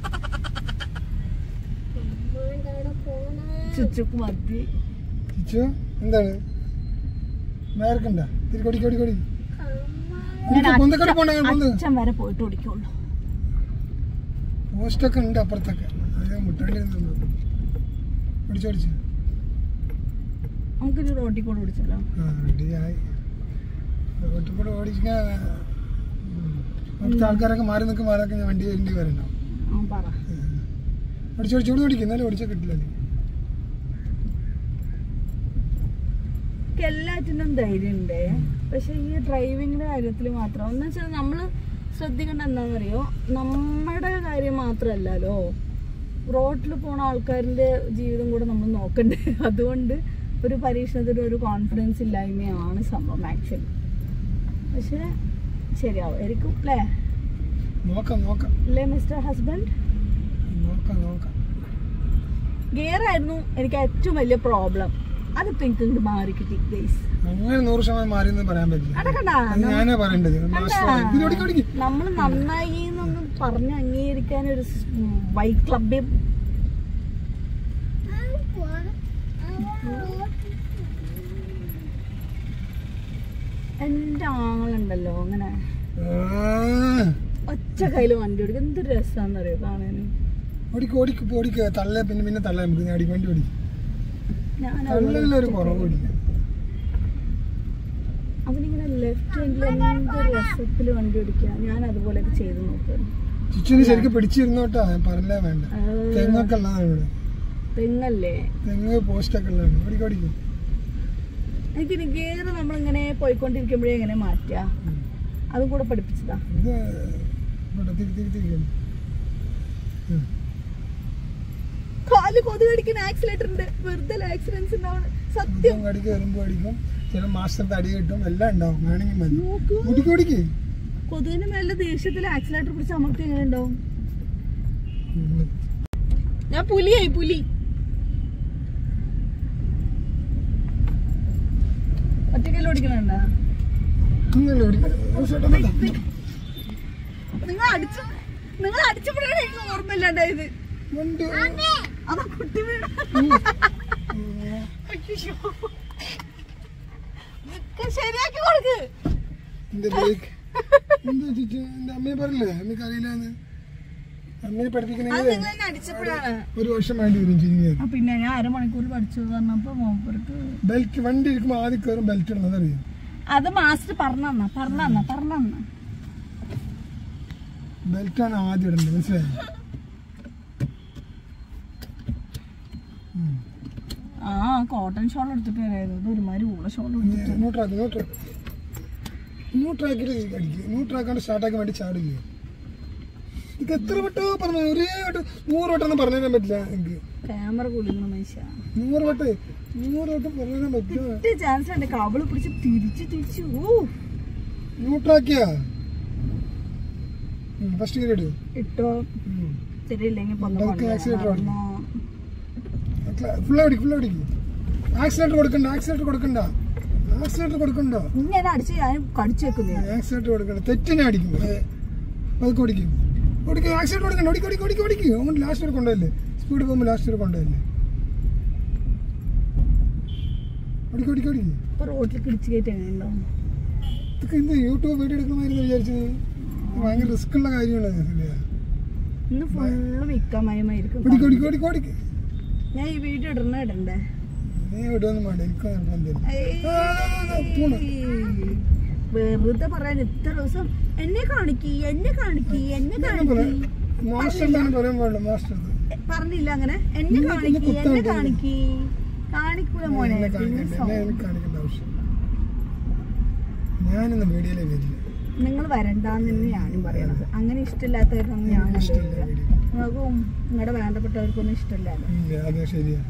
ചുച്ചുക്ക് മതി ചിച്ചു എന്താണ് വേർക്കണ്ട തിരി കൊടി കൊടി കൊടി ഞാൻ പൊന്തക്കട പോണ്ട പൊന്ത് അച്ഛൻ വരെ പോയിട്ട് ഓടിക്കുള്ളൂ പോസ്റ്റൊക്കെ ഉണ്ട് അപ്പുറത്തൊക്കെ അത് മുട്ടാണ്ടി ഓടിച്ചോടിച്ചു നമുക്കൊരു റോട്ടിൽ കൂടെ ഓടിച്ചല്ലോ ആ റെഡിയായി റോട്ടിൽ കൂടെ ഓടിച്ചാ അടുത്ത ആൾക്കാരൊക്കെ മാറി നിൽക്കും മാറൊക്കെ ഞാൻ വണ്ടി വരേണ്ടി വരണോ ആ പറ ഓടിച്ചോടിച്ചോട് ഓടിക്കും എന്നാലും ഓടിച്ചാൽ കിട്ടില്ലല്ലോ എനിക്ക് എല്ലാറ്റിനും ധൈര്യമുണ്ട് പക്ഷെ ഈ ഡ്രൈവിങ്ങിന്റെ കാര്യത്തിൽ മാത്രം എന്ന് വെച്ചാൽ നമ്മൾ ശ്രദ്ധിക്കേണ്ട എന്താണെന്നറിയോ നമ്മുടെ കാര്യം മാത്രമല്ലല്ലോ റോഡിൽ പോണ ആൾക്കാരുടെ ജീവിതം കൂടെ നമ്മൾ നോക്കണ്ടേ അതുകൊണ്ട് ഒരു പരീക്ഷണത്തിന് ഒരു കോൺഫിഡൻസ് ഇല്ലായ്മയാണ് സംഭവം ആക്ച്വലി പക്ഷെ ശരിയാവുമായിരിക്കും അല്ലേ നോക്കാം നോക്കാം അല്ലേ മിസ്റ്റർ ഹസ്ബൻഡ് നോക്കാം നോക്കാം ഗിയർ ആയിരുന്നു എനിക്ക് ഏറ്റവും വലിയ പ്രോബ്ലം അതിപ്പോ എനിക്ക് ഇങ്ങോട്ട് മാറി കിട്ടി ഗൈസ് അങ്ങനെ നൂറ് ശതമാനം മാറി എന്ന് പറയാൻ പറ്റില്ല അടക്കണ്ട അത് ഞാനാ പറയേണ്ടത് മാസ്റ്റർ ഇതിന് ഓടിക്കും ഓടിക്കും നമ്മൾ നന്നായി എന്നൊന്നും പറഞ്ഞ് അംഗീകരിക്കാൻ ഒരു വൈ ക്ലബിൽ എന്റെ ആളുണ്ടല്ലോ അങ്ങനെ ഒറ്റ കയ്യില് വണ്ടി ഓടിക്കും എന്തൊരു രസാന്നറിയോ കാണാന് ഓടിക്കും ഓടിക്കും ഓടിക്കുക തള്ള പിന്നെ പിന്നെ തള്ള നമുക്ക് ഞാൻ അടിക്ക് വണ്ടി ഓടിക്കും ഞാൻ തള്ളലിൽ ഒരു കുറവ് ഓടിക്കും അവനിങ്ങനെ ലെഫ്റ്റ് ഹാൻഡിൽ എന്ത് രസത്തില് വണ്ടി ഓടിക്കുക ഞാൻ അതുപോലെയൊക്കെ ചെയ്ത് നോക്കുന്നു ചിച്ചുവിന് ശരിക്കും പിടിച്ചിരുന്നോട്ടാ പറഞ്ഞാ വേണ്ട തെങ്ങൊക്കെ ഉള്ളതാണ് ഇവിടെ തെങ്ങല്ലേ തെങ്ങ് പോസ്റ്റൊക്കെ ഉള്ളതാണ് ഓടിക്കും ഓടിക്കും എനിക്ക് ഗിയർ നമ്മളിങ്ങനെ പോയിക്കൊണ്ടിരിക്കുമ്പോഴേ എങ്ങനെ മാറ്റുക അതും കൂടെ പഠിപ്പിച്ചതാ ഇത് ഇവിടെ തിരി തിരി തിരിക്കുന്നു കാല് കൊതു കടിക്കുന്ന ആക്സിലേറ്റർ ഉണ്ട് വെറുതെ ആക്സിഡൻസ് ഉണ്ടാവണം സത്യം ഇതും കടിക്കും എറുമ്പ് കടിക്കും ചില മാസ്റ്റർ അടി കിട്ടും എല്ലാം ഉണ്ടാവും വേണമെങ്കിൽ മതി നോക്കൂ ഓടിക്കും ഓടിക്കും കൊതുകിന് മേലെ ദേഷ്യത്തിൽ ആക്സിലേറ്റർ പിടിച്ച് അമർത്തി എങ്ങനെ ഉണ്ടാവും ഞാൻ പുലിയായി പുലി ഒറ്റക്കല്ല ഓടിക്കണണ്ട ഇങ്ങനെ ഓടിക്കും ഒരു ചേട്ടൻ എന്താ? നിങ്ങൾ അടിച്ചു നിങ്ങൾ അടിച്ചപ്പോഴാണ് എനിക്ക് ഓർമ്മയില്ലാണ്ടായത് വണ്ടി അതാ കുട്ടി വീണ ഉം. അയ്യോ. ഇതൊക്കെ ശരിയാക്കി കൊടുക്ക് എന്റെ ബ്രേക്ക് എന്താ ചിച്ചു എന്റെ അമ്മയെ പറഞ്ഞില്ലേ അമ്മയ്ക്ക് അറിയില്ലാന്ന് അമ്മയെ അത് പഠിപ്പിക്കണമെങ്കിൽ നിങ്ങൾ എന്നെ അടിച്ചപ്പോഴാണ് ഒരു വർഷം വേണ്ടി വരും ചുരുങ്ങിയത് ആ പിന്നെ ഞാൻ അരമണിക്കൂർ പഠിച്ചു പറഞ്ഞപ്പോ മൂപ്പർക്ക് ബെൽറ്റ് വണ്ടി ഇരിക്കുമ്പോൾ ആദ്യം കയറും ബെൽറ്റ് ഇടണം അതറിയാം അത് മാസ്റ്റർ പറഞ്ഞന്നാ പറഞ്ഞന്നാ പറഞ്ഞന്നാ ബെൽറ്റാണ് ആദ്യം ഇടേണ്ടത് മനസ്സിലായോ ഉം. ആ കോട്ടൺ ഷോൾ എടുത്തിട്ട് വരായിരുന്നു ഇത് ഒരുമാതിരി ഊള ഷോൾ ഇനി ന്യൂട്രാക്ക് ന്യൂട്രാക്ക് ന്യൂട്രാക്കിൽ അടിക്കുക ന്യൂട്രാക്കാണ്ട് സ്റ്റാർട്ടാക്കാൻ വേണ്ടി ചാടുക ഇത് എത്ര വട്ടോ പറഞ്ഞു ഒരേ വട്ടം നൂറ് വട്ടം ഒന്നും പറഞ്ഞു തരാൻ പറ്റില്ല എനിക്ക് ക്യാമറ കുളിക്കണ മനുഷ്യ നൂറ് വട്ടം നൂറ് വട്ടം പറഞ്ഞു തരാൻ പറ്റില്ല ഒറ്റ ചാൻസ് ഉണ്ട് കവള് പിടിച്ച് തിരിച്ച് തിരിച്ച് ഓ ന്യൂട്രാക്കിയാ ഫസ്റ്റ് ഗിയർ ഇടുക ഇട്ടോ ശരിയില്ലെങ്കിൽ Bike accelerator ഫുള്ള് അടിക്കും ഫുള്ള് അടിക്കും ആക്സിലേറ്റർ കൊടുക്കണ്ട ആക്സിലേറ്റർ കൊടുക്കണ്ട ആക്സിലേറ്റർ കൊടുക്കണ്ട ഇങ്ങനെ അടിച്ച് ഞാൻ കടിച്ചു വെക്കുന്നേ ആക്സിലേറ്റർ കൊടുക്കണ്ട തെറ്റിനെ അടിക്കും ഏ, പതുക്കെ ഓടിക്കും ഓടിക്കും ആക്സിലേറ്റർ കൊടുക്കണ്ട ഓടിക്കും ഓടിക്കും ഓടിക്കും ഓടിക്കും അങ്ങോട്ട് ലാസ്റ്റ് വരെ കൊണ്ടുപോയില്ലേ സ്പീഡ് പോകുമ്പോൾ ലാസ്റ്റ് വരെ കൊണ്ടുപോയില്ലേ ഓടിക്കും ഓടിക്കും ഓടിക്കും ഇപ്പൊ റോട്ടിൽ കിടിച്ച് കയറ്റി എങ്ങനെ ഉണ്ടാവും ഇതൊക്കെ എന്ത് യൂട്യൂബ് വീഡിയോ എടുക്കണമായിരുന്നു വിചാരിച്ചത് ഇത് ഭയങ്കര റിസ്ക് ഉള്ള കാര്യമാണ് ഇതില്. ഇന്ന് ഫുള്ള് വിൽക്കാമയമായിരിക്കും ഓടിക്കും ഓടിക്കും ഓടിക്കും ഓടിക്കും ഞാൻ ഈ വീഡിയോ ഇടണ ഇടണ്ടേ നീ വിടുവൊന്നും വേണ്ട എനിക്ക് നിർബന്ധമില്ല ഏയ്. ആ, ആ, ആ, പൂണ്. വെറുതെ പറയാൻ ഇത്ര ദിവസം എന്നെ കാണിക്കി എന്നെ കാണിക്കി എന്നെ ഇങ്ങനെ പറയാം. കാണിക്കി മാസ്റ്റർ എന്താണ് പറയാൻ പാടില്ല മാസ്റ്റർ പറഞ്ഞില്ല അങ്ങനെ എന്നെ നിങ്ങൾ പിന്നെ കാണിക്കി എന്നെ കുത്താൻ കാണിക്കി കാണിക്കൂല മോനെ എന്നെ കാണിക്കണ്ട എന്നെ എനിക്ക് കാണിക്കേണ്ട ആവശ്യം ഞാനിന്ന് വീഡിയോയിലേ വരില്ല നിങ്ങൾ വരണ്ടെന്ന് തന്നെ ഞാനും പറയണത് അങ്ങനെ ഇഷ്ടമില്ലാത്തവരൊന്നും ഞാൻ എനിക്ക് ഇഷ്ടമില്ല കണ്ടിട്ടില്ല വീഡിയോ നിങ്ങൾക്കും നിങ്ങളുടെ വേണ്ടപ്പെട്ടവർക്കൊന്നും ഇഷ്ടമില്ലല്ലോ ഇല്ല അതെ ശരിയാ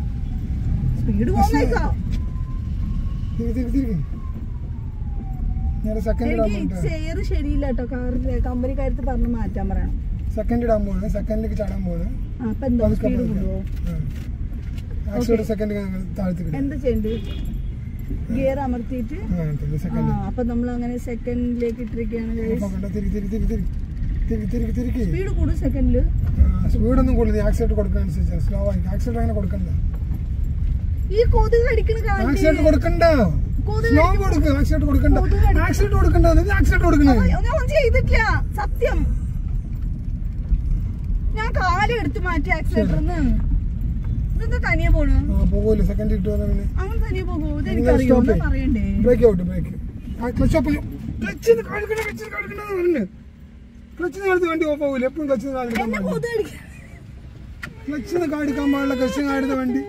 സ്പീഡ് പോകുന്നേക്കോ തിരി തിരി തിരി ഞാൻ സെക്കൻഡ് ഇടാൻ എനിക്ക് പോകട്ടെ ചെയർ ശരിയില്ല കേട്ടോ കാറിന്റെ കമ്പനിക്കാരത്ത് പറഞ്ഞ് മാറ്റാൻ പറയണം സെക്കൻഡ് ഇടാൻ പോവാണ് സെക്കൻഡിലേക്ക് ചാടാൻ പോവാണ് ആ അപ്പൊ എന്താ സ്പീഡ് കൂടുവോ ആക്സിഡന്റ് സെക്കൻഡ് താഴ്ത്തി എന്താ ചെയ്യണ്ടത് ഗിയർ അമർത്തിയിട്ട് ആ സെക്കൻഡ് അപ്പൊ നമ്മൾ അങ്ങനെ സെക്കൻഡിലേക്ക് ഇട്ടിരിക്കുകയാണ് തിരികെ തിരികെ തിരികെ തിരികെ തിരികെ തിരികെ തിരികെ സ്പീഡ് കൂടും സെക്കൻഡില് സ്പീഡൊന്നും കൂടുതൽ ആക്സിഡന്റ് കൊടുക്കാൻ അനുസരിച്ച് സ്ലോ ആയി ആക്സിഡന്റ് അങ്ങനെ കൊടുക്കണ്ട ഈ കൊതുക് കടിക്കണ കാറ്റ് ആക്സിഡന്റ് കൊടുക്കണ്ട കൊതുക് സ്ലോ കൊടുക്കുക ആക്സിഡന്റ് കൊടുക്കണ്ട കൊതുക് കടി- ആക്സിഡന്റ് കൊടുക്കണ്ട ഇത് ആക്സിഡന്റ് കൊടുക്കണേ ഞാൻ ഒന്നും ചെയ്തിട്ടില്ല സത്യം ഞാൻ കാലം എടുത്ത് മാറ്റി ആക്സിലേറ്ററിന്ന് ഇതെന്താ തനിയെ പോണു ആ പോകൂല സെക്കൻഡ് ഇട്ടു വന്ന പിന്നെ അങ്ങനെ തനിയെ പോകുമോ ഇത് നിങ്ങൾ എനിക്കറിയോ stop ഒന്നും ചെയ്യ്. പറയണ്ടേ brake out brake clutch off clutch കാണിക്കണ ക്ലച്ച് കാണിക്കണ പറഞ്ഞു ക്ലച്ചിന് കാലത്ത് വണ്ടി ഓഫ് ആവൂല എപ്പോഴും ക്ലച്ചിന് കാണിക്കാൻ എന്നെ പാടില്ല കൊതുക് കടിക്ക ക്ലച്ചിന് കാണിക്കാൻ പാടില്ല ക്ലച്ചിന് കാണിച്ച വണ്ടി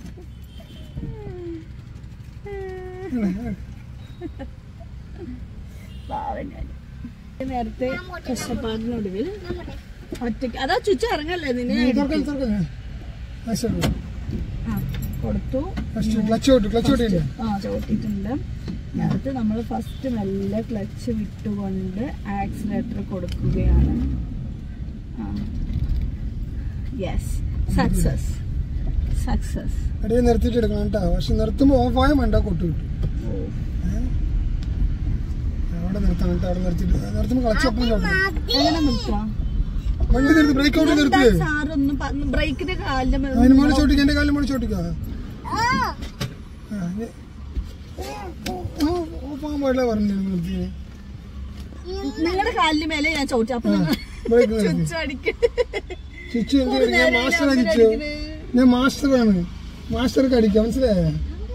പാവം ഞാൻ. നേരത്തെ കഷ്ടപ്പാടിനൊടുവിൽ ഒറ്റയ്ക്ക് അതാ ചുച്ച ഇറങ്ങല്ലേ നിന്നെ തുറക്കൽ തുറക്കൽ ആ കൊടുത്തു ക്ലച്ച് ഔട്ട് ക്ലച്ച് ഔട്ട് ഇല്ല ആ ചവിട്ടിയിട്ടുണ്ട് നേരത്തെ നമ്മൾ ഫസ്റ്റ് മെല്ലെ ക്ലച്ച് വിട്ടുകൊണ്ട് ആക്സിലേറ്റർ കൊടുക്കുകയാണ് യെസ് സക്സസ് സക്സസ് ഇടയിൽ നിർത്തിയിട്ട് എടുക്കണം കേട്ടോ പക്ഷെ നിർത്തുമ്പോൾ ഓഫ് ആയ വേണ്ട കൊട്ട് കിട്ടും ഏ? അവിടെ നിർത്തണം കേട്ടോ അവിടെ നിർത്തിയിട്ട് നിർത്തുമ്പോൾ ക്ലച്ച് ഒപ്പം ചവിട്ടണം എങ്ങനെ നിർത്താം വണ്ടി നിർത്തി ബ്രേക്ക് ഔട്ട് നിർത്തി സാറൊന്ന് ബ്രേക്കിന്റെ കാലിന്റെ മേൽ അതിന് മോളിൽ ചോട്ടിക്ക എന്റെ കാലിൽ മോളിൽ ചോട്ടിക്ക ഓഫ് ആകാൻ പാടില്ല പറഞ്ഞു നിർത്തി നിങ്ങളുടെ കാലിന്റെ മേലെ ഞാൻ ചവിട്ടി അപ്പൊ നിങ്ങൾ ബ്രേക്ക് നിർത്തി ചുച്ചടിക്ക് ചുച്ചു എന്ത് ഞാൻ മാസ്റ്റർ അടിച്ചു ഞാൻ മാസ്റ്ററാണ് മാസ്റ്റർക്ക് അടിക്കാം മനസ്സിലായോ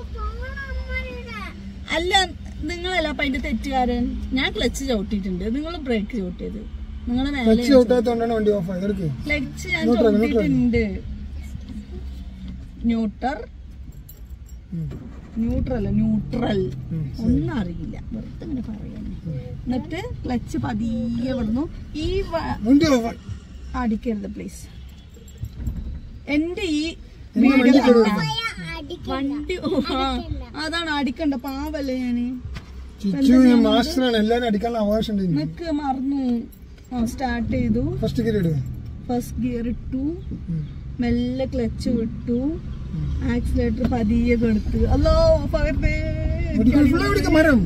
അല്ല നിങ്ങളല്ല അപ്പൊ അതിന്റെ തെറ്റുകാരൻ ഞാൻ ക്ലച്ച് ചവിട്ടിയിട്ടുണ്ട് നിങ്ങൾ ബ്രേക്ക് ചവിട്ടിയത് നിങ്ങളുടെ മേലെ ക്ലച്ച് ചവിട്ടാത്തോണ്ടാണ് വണ്ടി ഓഫ് ആയത് എടുക്ക് ക്ലച്ച് ഞാൻ ന്യൂട്രൽ, ന്യൂട്രൽ. ചവിട്ടിയിട്ടുണ്ട് ന്യൂട്ടർ ഉം. ന്യൂട്രൽ ന്യൂട്രൽ ഉം, ശരി. ഒന്നും അറിയില്ല വെറുതെ ഇങ്ങനെ പറയാൻ എന്നിട്ട് ക്ലച്ച് പതിയെ വിടുന്നു ഈ വ- വണ്ടി ഓഫ് ആയി അടിക്കരുത് പ്ലീസ് എന്റെ ഈ എന്നെ വണ്ടി വീഡിയോ കേടുവരുന്നു. വണ്ടി ഓ, ആ, അതാണ് അടിക്കണ്ട പാവല്ലേ ഞാന് ചിച്ചു ഞാൻ മാസ്റ്ററാണ് എല്ലാരും അടിക്കാനുള്ള അവകാശം ഉണ്ട് എനിക്ക് നിക്ക് മറന്നു ആ സ്റ്റാർട്ട് ചെയ്തു ഫസ്റ്റ് ഗിയർ ഇടുക ഫസ്റ്റ് ഗിയർ ഇട്ടു മെല്ലെ ക്ലച്ച് വിട്ടു ആക്സിലേറ്റർ പതിയെ കൊടുത്തു അല്ലോ പകർത്തേ ഫുള്ള് പിടിക്ക മരം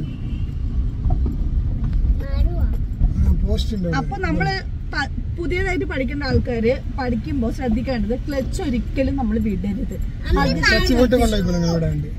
പോസ്റ്റ് ഉണ്ട് അപ്പൊ നമ്മള് പ- പുതിയതായിട്ട് പഠിക്കേണ്ട ആൾക്കാര് പഠിക്കുമ്പോ ശ്രദ്ധിക്കേണ്ടത് ക്ലച്ച് ഒരിക്കലും നമ്മൾ വിടരുത് പകുതി- ക്ലച്ച് പോയിട്ട് കൊണ്ടുപോയിക്കോളൂ നിങ്ങൾ ഇവിടെ ഉണ്ട്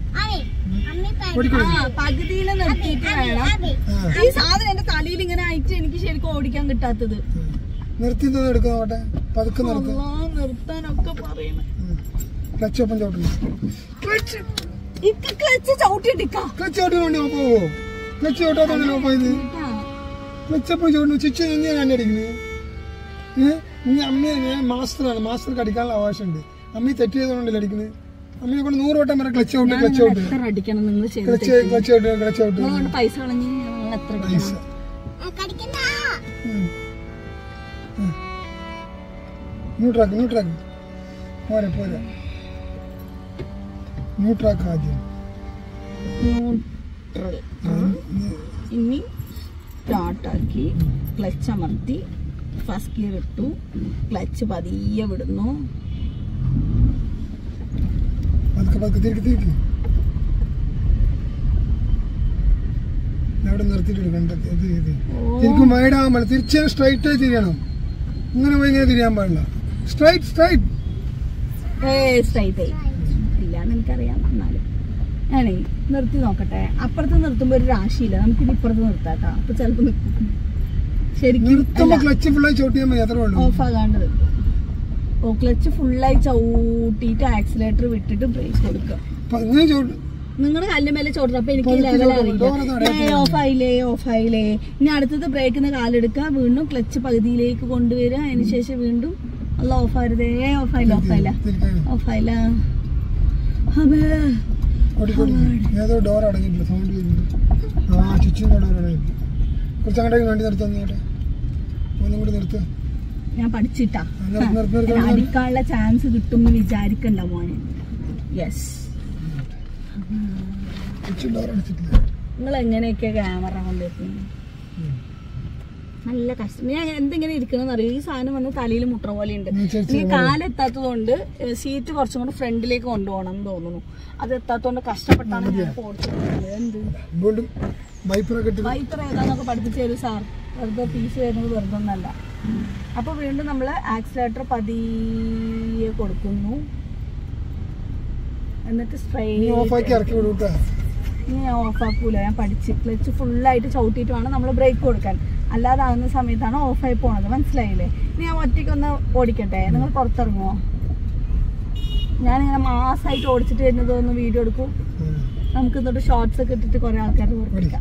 ആ പകുതിയിൽ നിർത്തിയിട്ട് വേണം ആ ഈ സാധനം എന്റെ തലയിൽ ഇങ്ങനെ ആയിട്ട് എനിക്ക് ശരിക്കും ഓടിക്കാൻ കിട്ടാത്തത് നിർത്തി തന്നെ എടുക്കുക നോട്ടെ പതുക്കെ നിർത്ത് അല്ലാ, നിർത്താനൊക്കെ പറയണം ക്ലച്ച് ഒപ്പം ചവിട്ടുന്നു ക്ലച്ച് ഇക്ക് ക്ലച്ച് ചവിട്ടിട്ടിക്ക ക്ലച്ച് ചവിട്ടാൻ വേണ്ടി ഓഫ് ആവോ ക്ലച്ച് ചവിട്ടാത്തോണ്ടല്ലേ ഓഫ് ആയത് ക്ലച്ച് എപ്പോഴും ചവിട്ടുന്നു ചിച്ചു എന്തിനാ ഞാൻ അടിക്കുന്നത് ഏഹ് നീ അമ്മയെ ഞാൻ മാസ്റ്ററാണ് മാസ്റ്റർക്ക് അടിക്കാനുള്ള അവകാശമുണ്ട് അമ്മ ഈ തെറ്റ് ചെയ്തുകൊണ്ടല്ലേ അടിക്കുന്നത് അമ്മയെ കൊണ്ട് നൂറ് വട്ടം വരെ ക്ലച്ച് ഔട്ട് ക്ലച്ച് ഔട്ട് എത്ര അടിക്കണം നിങ്ങൾ ചെയ്ത് clutch clutch out clutch out നിങ്ങളോട് പൈസ കളഞ്ഞ് ഞങ്ങൾ എത്ര പൈസ അടിക്കണം ന്യൂ ട്രാക്ക് ന്യൂ ട്രാക്ക് പോരെ പോരെ ന്യൂ ട്രാക്ക് ആദ്യം ന്യൂട്രൽ ഇനി സ്റ്റാർട്ടാക്കി ക്ലച്ച് അമർത്തി ഫസ്റ്റ് ഗിയർ ഇട്ടു ക്ലച്ച് പതിയെ വിടുന്നു പതുക്കെ പതുക്കെ തിരിക്ക് തിരിക്ക് അവിടെ നിർത്തിയിട്ട് എടുക്കണ്ട ഇത് ഇത് തിരിക്കും വൈഡാകാൻ പാടില്ല തിരിച്ച് സ്ട്രൈറ്റ് ആയി തിരിയണം ഇങ്ങനെ പോയി ഇങ്ങനെ തിരിയാൻ പാടില്ല സ്ട്രൈറ്റ് സ്ട്രൈറ്റ് ഏ സ്ട്രൈറ്റ് ആയി ഇല്ലാന്ന് എനിക്കറിയാം എന്നാലും ഞാനേ നിർത്തി നോക്കട്ടെ അപ്പുറത്ത് നിർത്തുമ്പോ ഒരു രാശിയില്ല നമുക്കിത് ഇപ്പുറത്ത് നിർത്താട്ടോ അപ്പൊ ചിലപ്പോ നിൽക്കും ശരിക്കും നിർത്തുമ്പോ ക്ലച്ച് ഫുള്ളായി ചോട്ടിയാൽ മതി അത്രേ ഉള്ളൂ ഓഫ് ആകാണ്ട് നിൽക്കും ഓ ക്ലച്ച് ഫുള്ളായി ചവിട്ടിയിട്ട് ആക്സിലേറ്റർ വിട്ടിട്ട് ബ്രേക്ക് കൊടുക്കുക അപ്പൊ ഇങ്ങനെ ചോട്ട് നിങ്ങളുടെ കല്ല് മേലെ ചോട്ടണം അപ്പൊ എനിക്ക് പതുക്കെ ലെവൽ ചവിട്ടും. ഡോറൊന്ന് അടയ്ക്കാൻ അറിയില്ല ഓഫ് ആയില്ലേ ഓഫ് ആയില്ലേ ഇനി അടുത്തത് ബ്രേക്കിന്ന് കാലെടുക്കുക വീണ്ടും ക്ലച്ച് പകുതിയിലേക്ക് കൊണ്ടുവരിക അതിന് ശേഷം വീണ്ടും അല്ല ഓഫ് ആയിരുതേ ഓഫ് ആയില്ല ഓഫ് ആയില്ല തിരിക്കാൻ ഓഫ് ആയില്ല അതെ ഓടിക്കോടി ഏതോ ഡോർ അടങ്ങിയിട്ടില്ല സൗണ്ട് വരുന്നുണ്ട് ആ ചുച്ചിൻ്റെ ഡോർ അടങ്ങിയിട്ടില്ല കുറച്ച് അങ്ങോട്ടേക്ക് വണ്ടി നിർത്താൻ ചേട്ടാ ഒന്നും കൂടി നിർത്തുക ഞാൻ പഠിച്ചിട്ടാ നിർത്ത് നിർത്ത് നിർത്ത് ഞാൻ അടിക്കാനുള്ള ചാൻസ് കിട്ടും എന്ന് വിചാരിക്കണ്ട മോനെ യെസ് ചുറ്റും ഡോർ അടച്ചിട്ടില്ല നിങ്ങൾ എങ്ങനെയൊക്കെയാ ക്യാമറ കൊണ്ടുവയ്ക്കുന്നത് നല്ല കഷ്ടം ഞാൻ എന്തെങ്ങനെ ഇരിക്കണമെന്ന് അറിയോ ഈ സാധനം വന്ന് തലയിൽ മുട്ട പോലെ ഉണ്ട് ഉം, ശരി, ഇനി കാലെത്താത്തത് കൊണ്ട് സീറ്റ് കുറച്ചും കൂടെ ഫ്രണ്ടിലേക്ക് കൊണ്ടുപോകണം എന്ന് തോന്നുന്നു അത് എത്താത്തതുകൊണ്ട് കഷ്ടപ്പെട്ടാണ് ഞാൻ ഓടിച്ചത് എന്ത് വീണ്ടും വൈപ്പറൊക്കെ ഇട്ട് വൈത്തറ ഏതാന്നൊക്കെ പഠിപ്പിച്ചു തരും സാർ വെറുതെ പീസ് വരുന്നത് വെറുതെ ഒന്നല്ല അപ്പൊ വീണ്ടും നമ്മൾ ആക്സിലേറ്റർ പതിയെ കൊടുക്കുന്നു എന്നിട്ട് നീ സ്ട്രെയിറ്റ് ഓഫാക്കി ഇറക്കി വിടും കേട്ടോ ഇനി ഞാൻ ഓഫാക്കൂല ഞാൻ പഠിച്ച് ക്ലച്ച് ഫുള്ളായിട്ട് ചവിട്ടിയിട്ട് വേണം നമ്മൾ ബ്രേക്ക് കൊടുക്കാൻ അല്ലാതെ ആകുന്ന സമയത്താണ് ഓഫായി പോണത് മനസ്സിലായില്ലേ ഇനി ഞാൻ ഒറ്റയ്ക്കൊന്ന് ഓടിക്കട്ടെ നിങ്ങൾ പുറത്തിറങ്ങുമോ ഞാനിങ്ങനെ മാസമായിട്ട് ഓടിച്ചിട്ട് വരുന്നത് ഒന്ന് വീഡിയോ എടുക്കും ഉം. നമുക്ക് എന്നിട്ട് ഷോർട്സ് ഒക്കെ ഇട്ടിട്ട് കുറെ ആൾക്കാരെ ഓർപ്പിക്കാം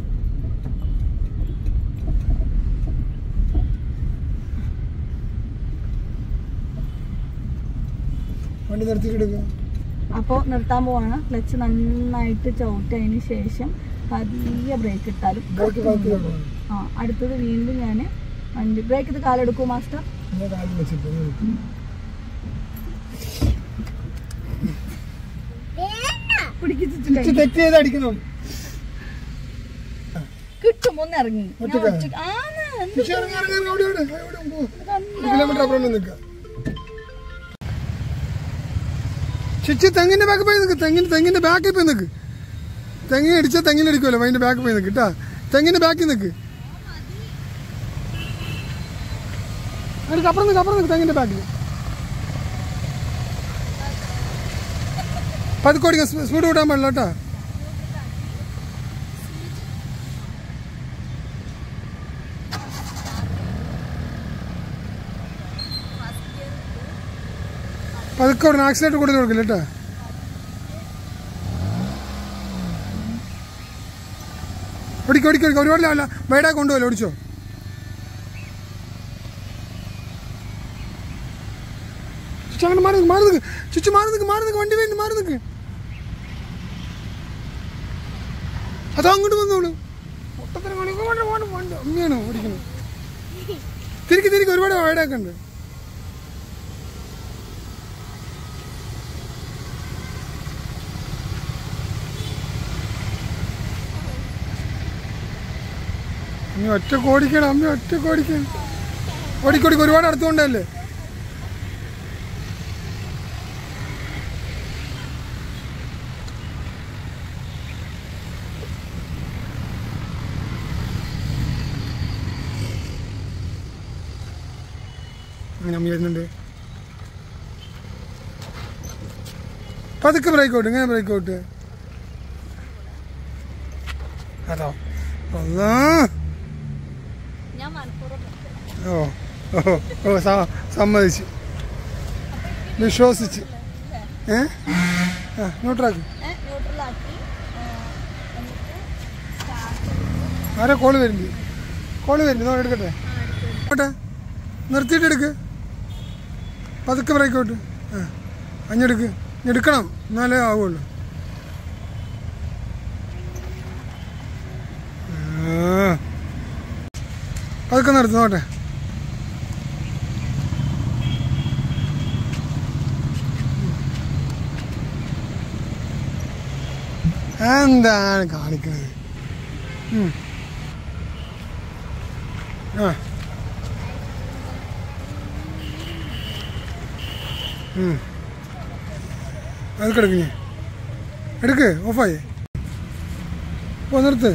വണ്ടി നിർത്തിയിട്ട് എടുക്കുക അപ്പോൾ നിർത്താൻ പോവാണ് ക്ലച്ച് നന്നായിട്ട് ചവിട്ടതിന് ശേഷം പതിയെ ബ്രേക്ക് ഇട്ടാലും ബ്രേക്ക് ബാക്കി തുടങ്ങണം ആ അടുത്തത് വീണ്ടും ഞാൻ വണ്ടി ബ്രേക്ക് ഇത് കാലെടുക്കൂ മാസ്റ്റർ ഞാൻ കാലിൽ വെച്ചിട്ട് നിർത്തി. പിടിക്കിച്ചിട്ട് ഇച്ചിരി തെറ്റ് ചെയ്ത് അടിക്കണം കിട്ടും ഒന്ന് ഇറങ്ങി ഞാൻ ഒറ്റയ്ക്കാ? ഒറ്റയ്ക്ക്- ആന്ന്, എന്ത് പക്ഷേ ഇറങ്ങി ഇറങ്ങി ഇറങ്ങി അവിടെ ഇവിടെ അവിടെ പോ. കണ്ടോ? ഒരു കിലോമീറ്റർ അപ്പുറം നിൽക്കുക ചിച്ചി തെങ്ങിന്റെ ബാക്കിൽ പോയി നിൽക്ക് തെങ്ങിന് തെങ്ങിന്റെ ബാക്കിൽ പോയി നിൽക്ക് തെങ്ങിന് അടിച്ചാൽ തെങ്ങിന് അടിക്കുമല്ലോ അതിന്റെ ബാക്കിൽ പോയി നിൽക്ക് കേട്ടാ തെങ്ങിന്റെ ബാക്കിൽ നിൽക്ക് അതിന് അപ്പുറം നിൽക്ക് അപ്പുറം നിൽക്ക് തെങ്ങിന്റെ ബാക്കിൽ പതുക്കെ ഓടിക്കാം സ്പീഡ് കൂട്ടാൻ പാടില്ല കേട്ടാ പതുക്കെ ഓടണം ആക്സിഡന്റ് കൂടുതൽ കൊടുക്കില്ല കേട്ടാ ഓടിക്കോ ഓടിക്കോ ഓടിക്കോ ഒരുപാട് അല്ല വൈഡാ കൊണ്ടുപോകല്ലോ ഓടിച്ചോ ചുച്ചു അങ്ങനെ മാറി നിൽക്ക് മാറി നിൽക്ക് ചുച്ചു മാറി നിൽക്ക് മാറി നിൽക്ക് വണ്ടി വേണ്ടി മാറി നിൽക്ക് അതോ അങ്ങോട്ട് വന്നോളൂ ഒട്ടത്തിന് കാണിക്കോ വേണ്ട വേണ്ട വേണ്ട അമ്മയാണ് ഓടിക്കുന്നത് തിരിക്ക് തിരിക്ക് ഒരുപാട് വൈഡാക്കെ ഉണ്ട് നീ ഒറ്റ കോടിക്കണം അമ്മ ഒറ്റ കോടിക്കണം ഓടിക്കോടിക്ക് ഒരുപാട് അടുത്തുകൊണ്ടല്ലേ അങ്ങനെ അമ്മ വരുന്നുണ്ട് പതുക്കെ ബ്രേക്ക് ഔട്ട് ഇങ്ങനെ ബ്രേക്ക് ഔട്ട് അതോ അല്ലാ ഞാൻ മനഃപൂർവ്വം ഓ ഓ ഓ സ- സമ്മതിച്ച് വിശ്വസിച്ച് ഏ ആ ന്യൂട്രാക്ക് ന്യൂട്രലാക്കി ആരാ കോള് വരുന്നത് കോള് വരുന്നത് നോട്ട് എടുക്കട്ടെ ഓട്ടെ നിർത്തിയിട്ട് എടുക്ക് പതുക്കെ ബ്രേക്ക് ഔട്ട് ആ അഞ്ഞെടുക്ക് ഇനി എടുക്കണം എന്നാലേ ആവുള്ളൂ ആ. പതുക്കെ നിർത്തി നോട്ടെ എന്താണ് കാണിക്കുന്നത് ഉം. ആ ഉം. അതൊക്കെ എടുക്ക് ഞാൻ എടുക്ക് ഓഫായി പോ നിർത്ത്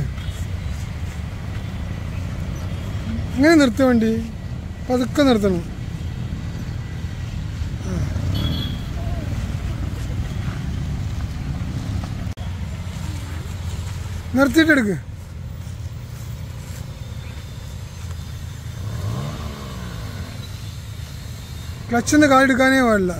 ഇങ്ങനെ നിർത്ത വണ്ടി പതുക്കെ നിർത്തണം ആ. നിർത്തിയിട്ട് എടുക്ക് ക്ലച്ചിന്ന് കാലെടുക്കാനേ പാടില്ല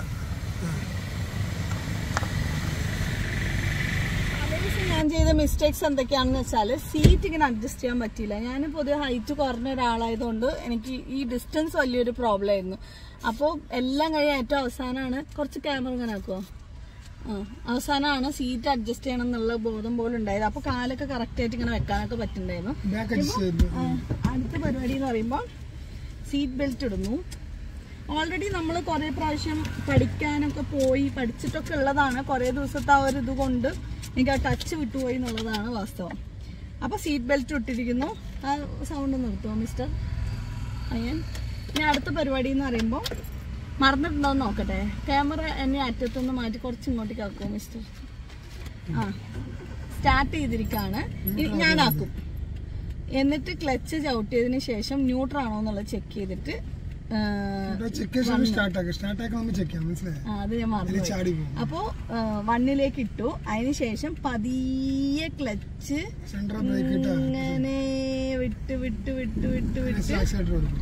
ഞാൻ ചെയ്ത മിസ്റ്റേക്സ് എന്തൊക്കെയാണെന്ന് വെച്ചാൽ സീറ്റ് ഇങ്ങനെ അഡ്ജസ്റ്റ് ചെയ്യാൻ പറ്റിയില്ല ഞാൻ പൊതുവെ ഹൈറ്റ് കുറഞ്ഞ ഒരാളായതുകൊണ്ട് എനിക്ക് ഈ ഡിസ്റ്റൻസ് വലിയൊരു പ്രോബ്ലം ആയിരുന്നു അപ്പോൾ എല്ലാം കഴിയാൻ ഏറ്റവും അവസാനമാണ് കുറച്ച് ക്യാമറ ഇങ്ങനെ ആക്കുമോ ആ അവസാനമാണ് സീറ്റ് അഡ്ജസ്റ്റ് ചെയ്യണം എന്നുള്ള ബോധം പോലും ഉണ്ടായത് അപ്പോൾ കാലൊക്കെ കറക്റ്റ് ആയിട്ട് ഇങ്ങനെ വെക്കാനൊക്കെ പറ്റുന്നുണ്ടായിരുന്നു ബാക്ക് അഡ്ജസ്റ്റ് ചെയ്തു ആ, അടുത്ത പരിപാടി എന്ന് പറയുമ്പോൾ സീറ്റ് ബെൽറ്റ് ഇടുന്നു ഓൾറെഡി നമ്മൾ കുറേ പ്രാവശ്യം പഠിക്കാനൊക്കെ പോയി പഠിച്ചിട്ടൊക്കെ ഉള്ളതാണ് കുറേ ദിവസത്തെ ആ ഒരു ഇത് കൊണ്ട് എനിക്ക് ആ ടച്ച് വിട്ടുപോയി എന്നുള്ളതാണ് വാസ്തവം അപ്പൊ സീറ്റ് ബെൽറ്റ് ഇട്ടിരിക്കുന്നു ആ സൗണ്ട് നിർത്തുമോ മിസ്റ്റർ അയ്യൻ ഇനി അടുത്ത പരിപാടി എന്ന് പറയുമ്പോൾ മറന്നിട്ടുണ്ടോ എന്ന് നോക്കട്ടെ ക്യാമറ എന്നെ അറ്റത്തൊന്ന് മാറ്റി കുറച്ച് ഇങ്ങോട്ടേക്ക് ആക്കുമോ മിസ്റ്റർ ആ സ്റ്റാർട്ട് ചെയ്തിരിക്കുകയാണ് ഇനി ഞാനാക്കും എന്നിട്ട് ക്ലച്ച് ചവിട്ടിയതിന് ശേഷം ന്യൂട്രൽ ആണോ എന്നുള്ളത് ചെക്ക് ചെയ്തിട്ട് ആ, ചെക്ക് ചെയ്ത് സ്റ്റാർട്ട് ആക്കാം സ്റ്റാർട്ട് ആക്കാൻ നമ്മൾ ചെക്ക് ചെയ്യാം മനസ്സിലായി ആ, അത് ഞാൻ മറന്നു അതിൽ ചാടി പോകും അപ്പോ ആ, വണ്ണിലേക്ക് ഇട്ടു അതിന് ശേഷം പതിയെ ക്ലച്ച് സെൻട്രൽ ബ്രേക്ക് ഇട്ടാ ഇങ്ങനെ വിട്ട് വിട്ട് വിട്ട് വിട്ട് വിട്ട് ആക്സിലേറ്റർ കൊടുക്കും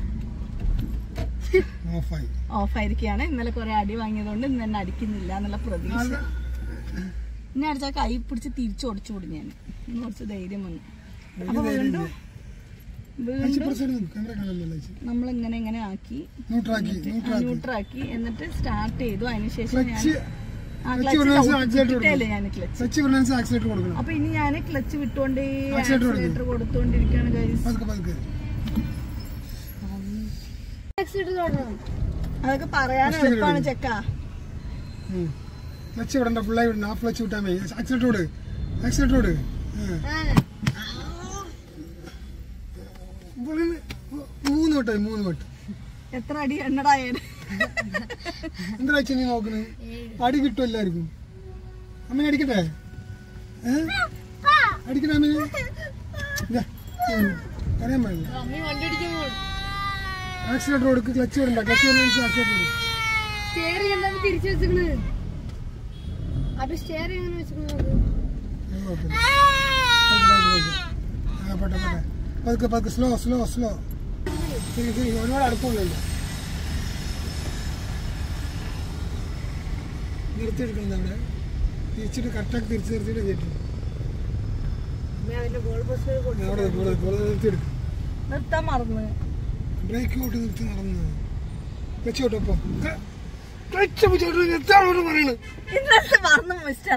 ഓഫായി ഓഫ് ആയിരിക്കുകയാണ് ഇന്നലെ കുറെ അടി വാങ്ങിയതുകൊണ്ട് ഇന്ന് തന്നെ അടിക്കുന്നില്ല എന്നുള്ള പ്രതീക്ഷ ഇനി അടിച്ചാൽ കൈ പിടിച്ച് തിരിച്ചു ഓടിച്ചു വിടും ഞാൻ ഇന്ന് കുറച്ച് ധൈര്യം വന്നു അപ്പൊ വീണ്ടും വീണ്ടും ക്യാമറ കാണാൻ നമ്മൾ ഇങ്ങനെ ഇങ്ങനെ ആക്കി ന്യൂട്രാക്കി ന്യൂട്രാക്കി ന്യൂട്രാക്കി എന്നിട്ട് സ്റ്റാർട്ട് ചെയ്തു അതിനുശേഷം ഞാൻ ക്ലച്ച് ആ ക്ലച്ച് ക്ലച്ച് വിടാൻ ആക്സിലേറ്റർ ഇട്ടിട്ടല്ലേ ഞാൻ ക്ലച്ച് ക്ലച്ച് വിടാൻ ആക്സിലേറ്റർ കൊടുക്കണം അപ്പൊ ഇനി ഞാൻ ക്ലച്ച് വിട്ടുകൊണ്ടേ Accelerator കൊടുക്ക്. ആക്സിലേറ്റർ കൊടുത്തുകൊണ്ടിരിക്കുകയാണ് ഗൈസ് പതുക്കെ പതുക്കെ അതൊക്കെ പറയാൻ എളുപ്പമാണ് ചെക്ക ക്ലച്ച് വിടണ്ട ഫുള്ളായി വിടണ്ട ആ ക്ലച്ച് വിട്ടാൽ മതി ആക്സിലേറ്റർ കൊടു ആക്സിലേറ്റർ കൊടു മൂന്ന് വട്ടായി മൂന്ന് വട്ടം എത്ര അടി എണ്ണടായ എന്താ വെച്ചാ നീ നോക്കണേ അടി കിട്ടും എല്ലാവർക്കും അമ്മ അടിക്കട്ടെ ഏ? അടിക്കട്ടെ അമ്മ അറിയാൻ പാടില്ല ആക്സിലേറ്റർ കൊടുക്ക് ക്ലച്ച് വിടണ്ട ക്ലച്ച് വിടുന്ന ആക്സിലേറ്റർ കൊടുക്കും സ്റ്റെയറിംഗ് എന്താ തിരിച്ചു വെച്ചിക്കണ് അപ്പൊ സ്റ്റെയറിംഗ് എങ്ങനെ വെച്ചിക്കണത് പോട്ടെ പോട്ടെ പതുക്കെ പതുക്കെ സ്ലോ സ്ലോ സ്ലോ ശരി ശരി ഒരുപാട് അടുപ്പമുണ്ടല്ലോ നിർത്തിയെടുക്കുന്നത് അവിടെ തിരിച്ചിട്ട് കറക്റ്റാക്കി തിരിച്ച് നിർത്തിയിട്ട് കയറ്റി അതിന്റെ ഗോൾ പോസ്റ്റ് അവിടെ ഇവിടെ ഇവിടെ നിർത്തിയെടുക്കും നിർത്താൻ മറന്ന് ബ്രേക്ക് ഔട്ട് നിർത്തി നടന്നു ക്ലച്ച് ഔട്ട് ഒപ്പം ക്ലച്ച് പിടിച്ചോട്ട് നിർത്താണോട്ട് പറയണത് ഇന്നലെ മറന്നു മിസ്റ്റർ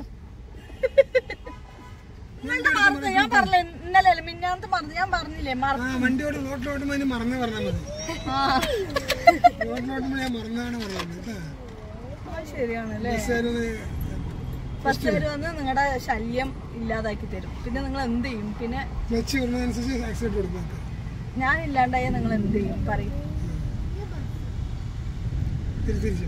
ഇന്നലെ മറന്നു ഞാൻ പറഞ്ഞില്ലേ ഇന്നലെ അല്ല മിന്നാമത്തെ മറന്നു ഞാൻ പറഞ്ഞില്ലേ ആ മറന്നു വണ്ടിയോട് റോട്ടിലോട്ടുമ്പോൾ അതിന് മറന്നേ പറഞ്ഞാൽ മതി ആ റോട്ടിലോട്ടുമ്പോൾ ഞാൻ മറന്നാണ് പറഞ്ഞത് കേട്ടോ അത് ശരിയാണ് അല്ലേ ബസ്സുകാരൊന്ന് ഫസ്റ്റ് പേര് വന്ന് നിങ്ങളുടെ ശല്യം ഇല്ലാതാക്കി തരും പിന്നെ നിങ്ങൾ എന്ത് ചെയ്യും പിന്നെ ക്ലച്ച് വിടുന്നതനുസരിച്ച് ആക്സിഡന്റ് കൊടുക്കും ഞാൻ ഇല്ലാണ്ടായ നിങ്ങൾ എന്ത് ചെയ്യും പറയും തിരിച്ച് തിരിച്ച്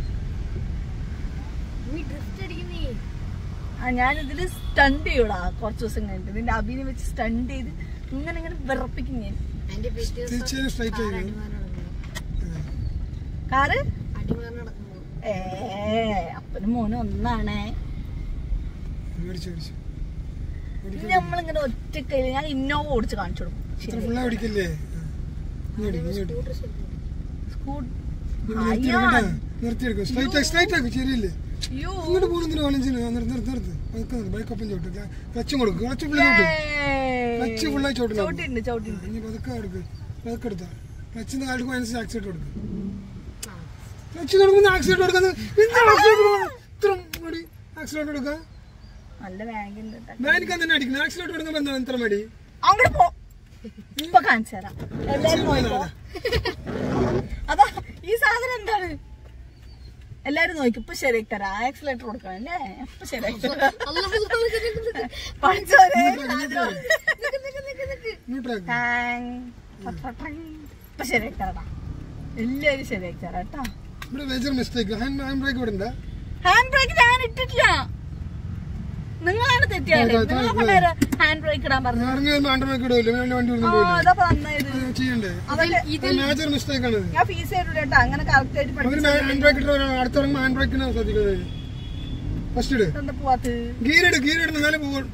നീ ഡ്രിഫ്റ്റ് അടിക്കുന്നേ ആ ഞാനിതിൽ സ്റ്റണ്ട് ചെയ്യൂടാ കുറച്ച് ദിവസം കഴിഞ്ഞിട്ട് നിന്റെ അഭിനയം വെച്ച് സ്റ്റണ്ട് ചെയ്ത് ഇങ്ങനെ ഇങ്ങനെ വിറപ്പിക്കും ഞാൻ അതിന്റെ പിറ്റേ ദിവസം തിരിച്ചതിന് സ്ട്രൈറ്റ് ചെയ്ത് അടിമാർ നടക്കുന്നു കാറ് അടിമാർ നടക്കുന്നു ഏ അപ്പനും മോനും ഒന്നാണേ മേടിച്ചു മേടിച്ചു ഇത് നമ്മളിങ്ങനെ ഒറ്റക്കയില് ഞാൻ ഇന്നോവ ഓടിച്ച് കാണിച്ചു കൊടുക്കും ഇത്ര ഫുള്ളാ ഓടിക്കല്ലേ ഇനി ഓടിക്കും ഇനി ഓടിക്കും സ്കൂട്ട് നിർത്തിയെടുക്കും സ്ട്രൈറ്റ് ആക്കി സ്ട്രൈറ്റ് ആക്കി ശരിയല്ലേ അയ്യോ ഇങ്ങോട്ട് പോകുന്നതിന് ഓലഞ്ചിന് നിർത്തി നിർത്തി നിർത്ത് പതുക്കെ ബൈക്ക് ഒപ്പം ചോട്ട് ക്ലച്ചും കൊടുക്കും ക്ലച്ച് ഫുള്ളായി ചോട്ട് ക്ലച്ച് ഫുള്ളായി ചോട്ടില്ല ചവിട്ടിണ്ട് ചവിട്ടിണ്ട് ഇനി പതുക്കെ എടുക്ക് പതുക്കെ എടുത്താ ക്ലച്ചിന് കാടുക്കും അതിനനുസരിച്ച് ആക്സിഡന്റ് കൊടുക്കും ക്ലച്ച് കൊടുക്കുന്ന ആക്സിഡന്റ് കൊടുക്കുന്നത് എന്താ ആക്സിഡന്റ് ഇത്ര മടി ആക്സിഡന്റ് കൊടുക്കുക നല്ല ബാഗുണ്ട് ട്ടാ. മാനിക്കാൻ തന്നെ അടിക്കുന്നത് ആക്സിഡന്റ് കൊടുക്കുമ്പോൾ എന്താ ഇത്ര മടി അങ്ങോട്ട് പോ ഇപ്പൊ കാണിച്ചു തരാം എല്ലാരും നോക്കോ അതാ ഈ സാധനം എന്താണ് എല്ലാരും നോക്കി ഇപ്പൊ ശരിയാക്കി തരാം ആക്സിലേറ്റർ കൊടുക്കണം അല്ലേ ഇപ്പൊ ശരിയാക്കി തരാം പഠിച്ചോരെ ന്യൂട്രാക്ക് ടാങ്. പട്ടട്ടങ്. ഇപ്പൊ ശരിയാക്കി തരാടാ എല്ലാരും ശരിയാക്കി തരാം കേട്ടോ ഇവിടെ major mistake hand hand brake ഇവിടെ ഉണ്ട് ഹാൻഡ് ബ്രേക്ക് ഞാൻ ഇട്ടിട്ടില്ല നിങ്ങളാണ് തെറ്റിയത് നിങ്ങളെ കൊണ്ടുവരാ ഹാൻഡ് ബ്രേക്ക് ഇടാൻ പറഞ്ഞു ഇറങ്ങി വരുമ്പോൾ ഹാൻഡ് ബ്രേക്ക് ഇടുമല്ലോ പിന്നെ വണ്ടി ആ ഒന്നും പോയില്ല അതപ്പോ നന്നായത് അത് ചെയ്യണ്ടേ അതൊക്കെ മേജർ മിസ്റ്റേക്ക് ആണ് ഞാൻ ഫീസ് ചെയ്തില്ല കേട്ടോ അങ്ങനെ കറക്റ്റ് ആയിട്ട് അവര് പഠിച്ചു ഹാൻഡ് ബ്രേക്ക് ഇട്ട് അടുത്തിറങ്ങുമ്പോൾ ഹാൻഡ് ബ്രേക്കിന് ശ്രദ്ധിക്കുന്നത് ഫസ്റ്റ് ഇട് എന്താ പോവാത്ത് ഗീർ ഇട് ഗീർ ഇടുന്ന എന്നാലേ പോകും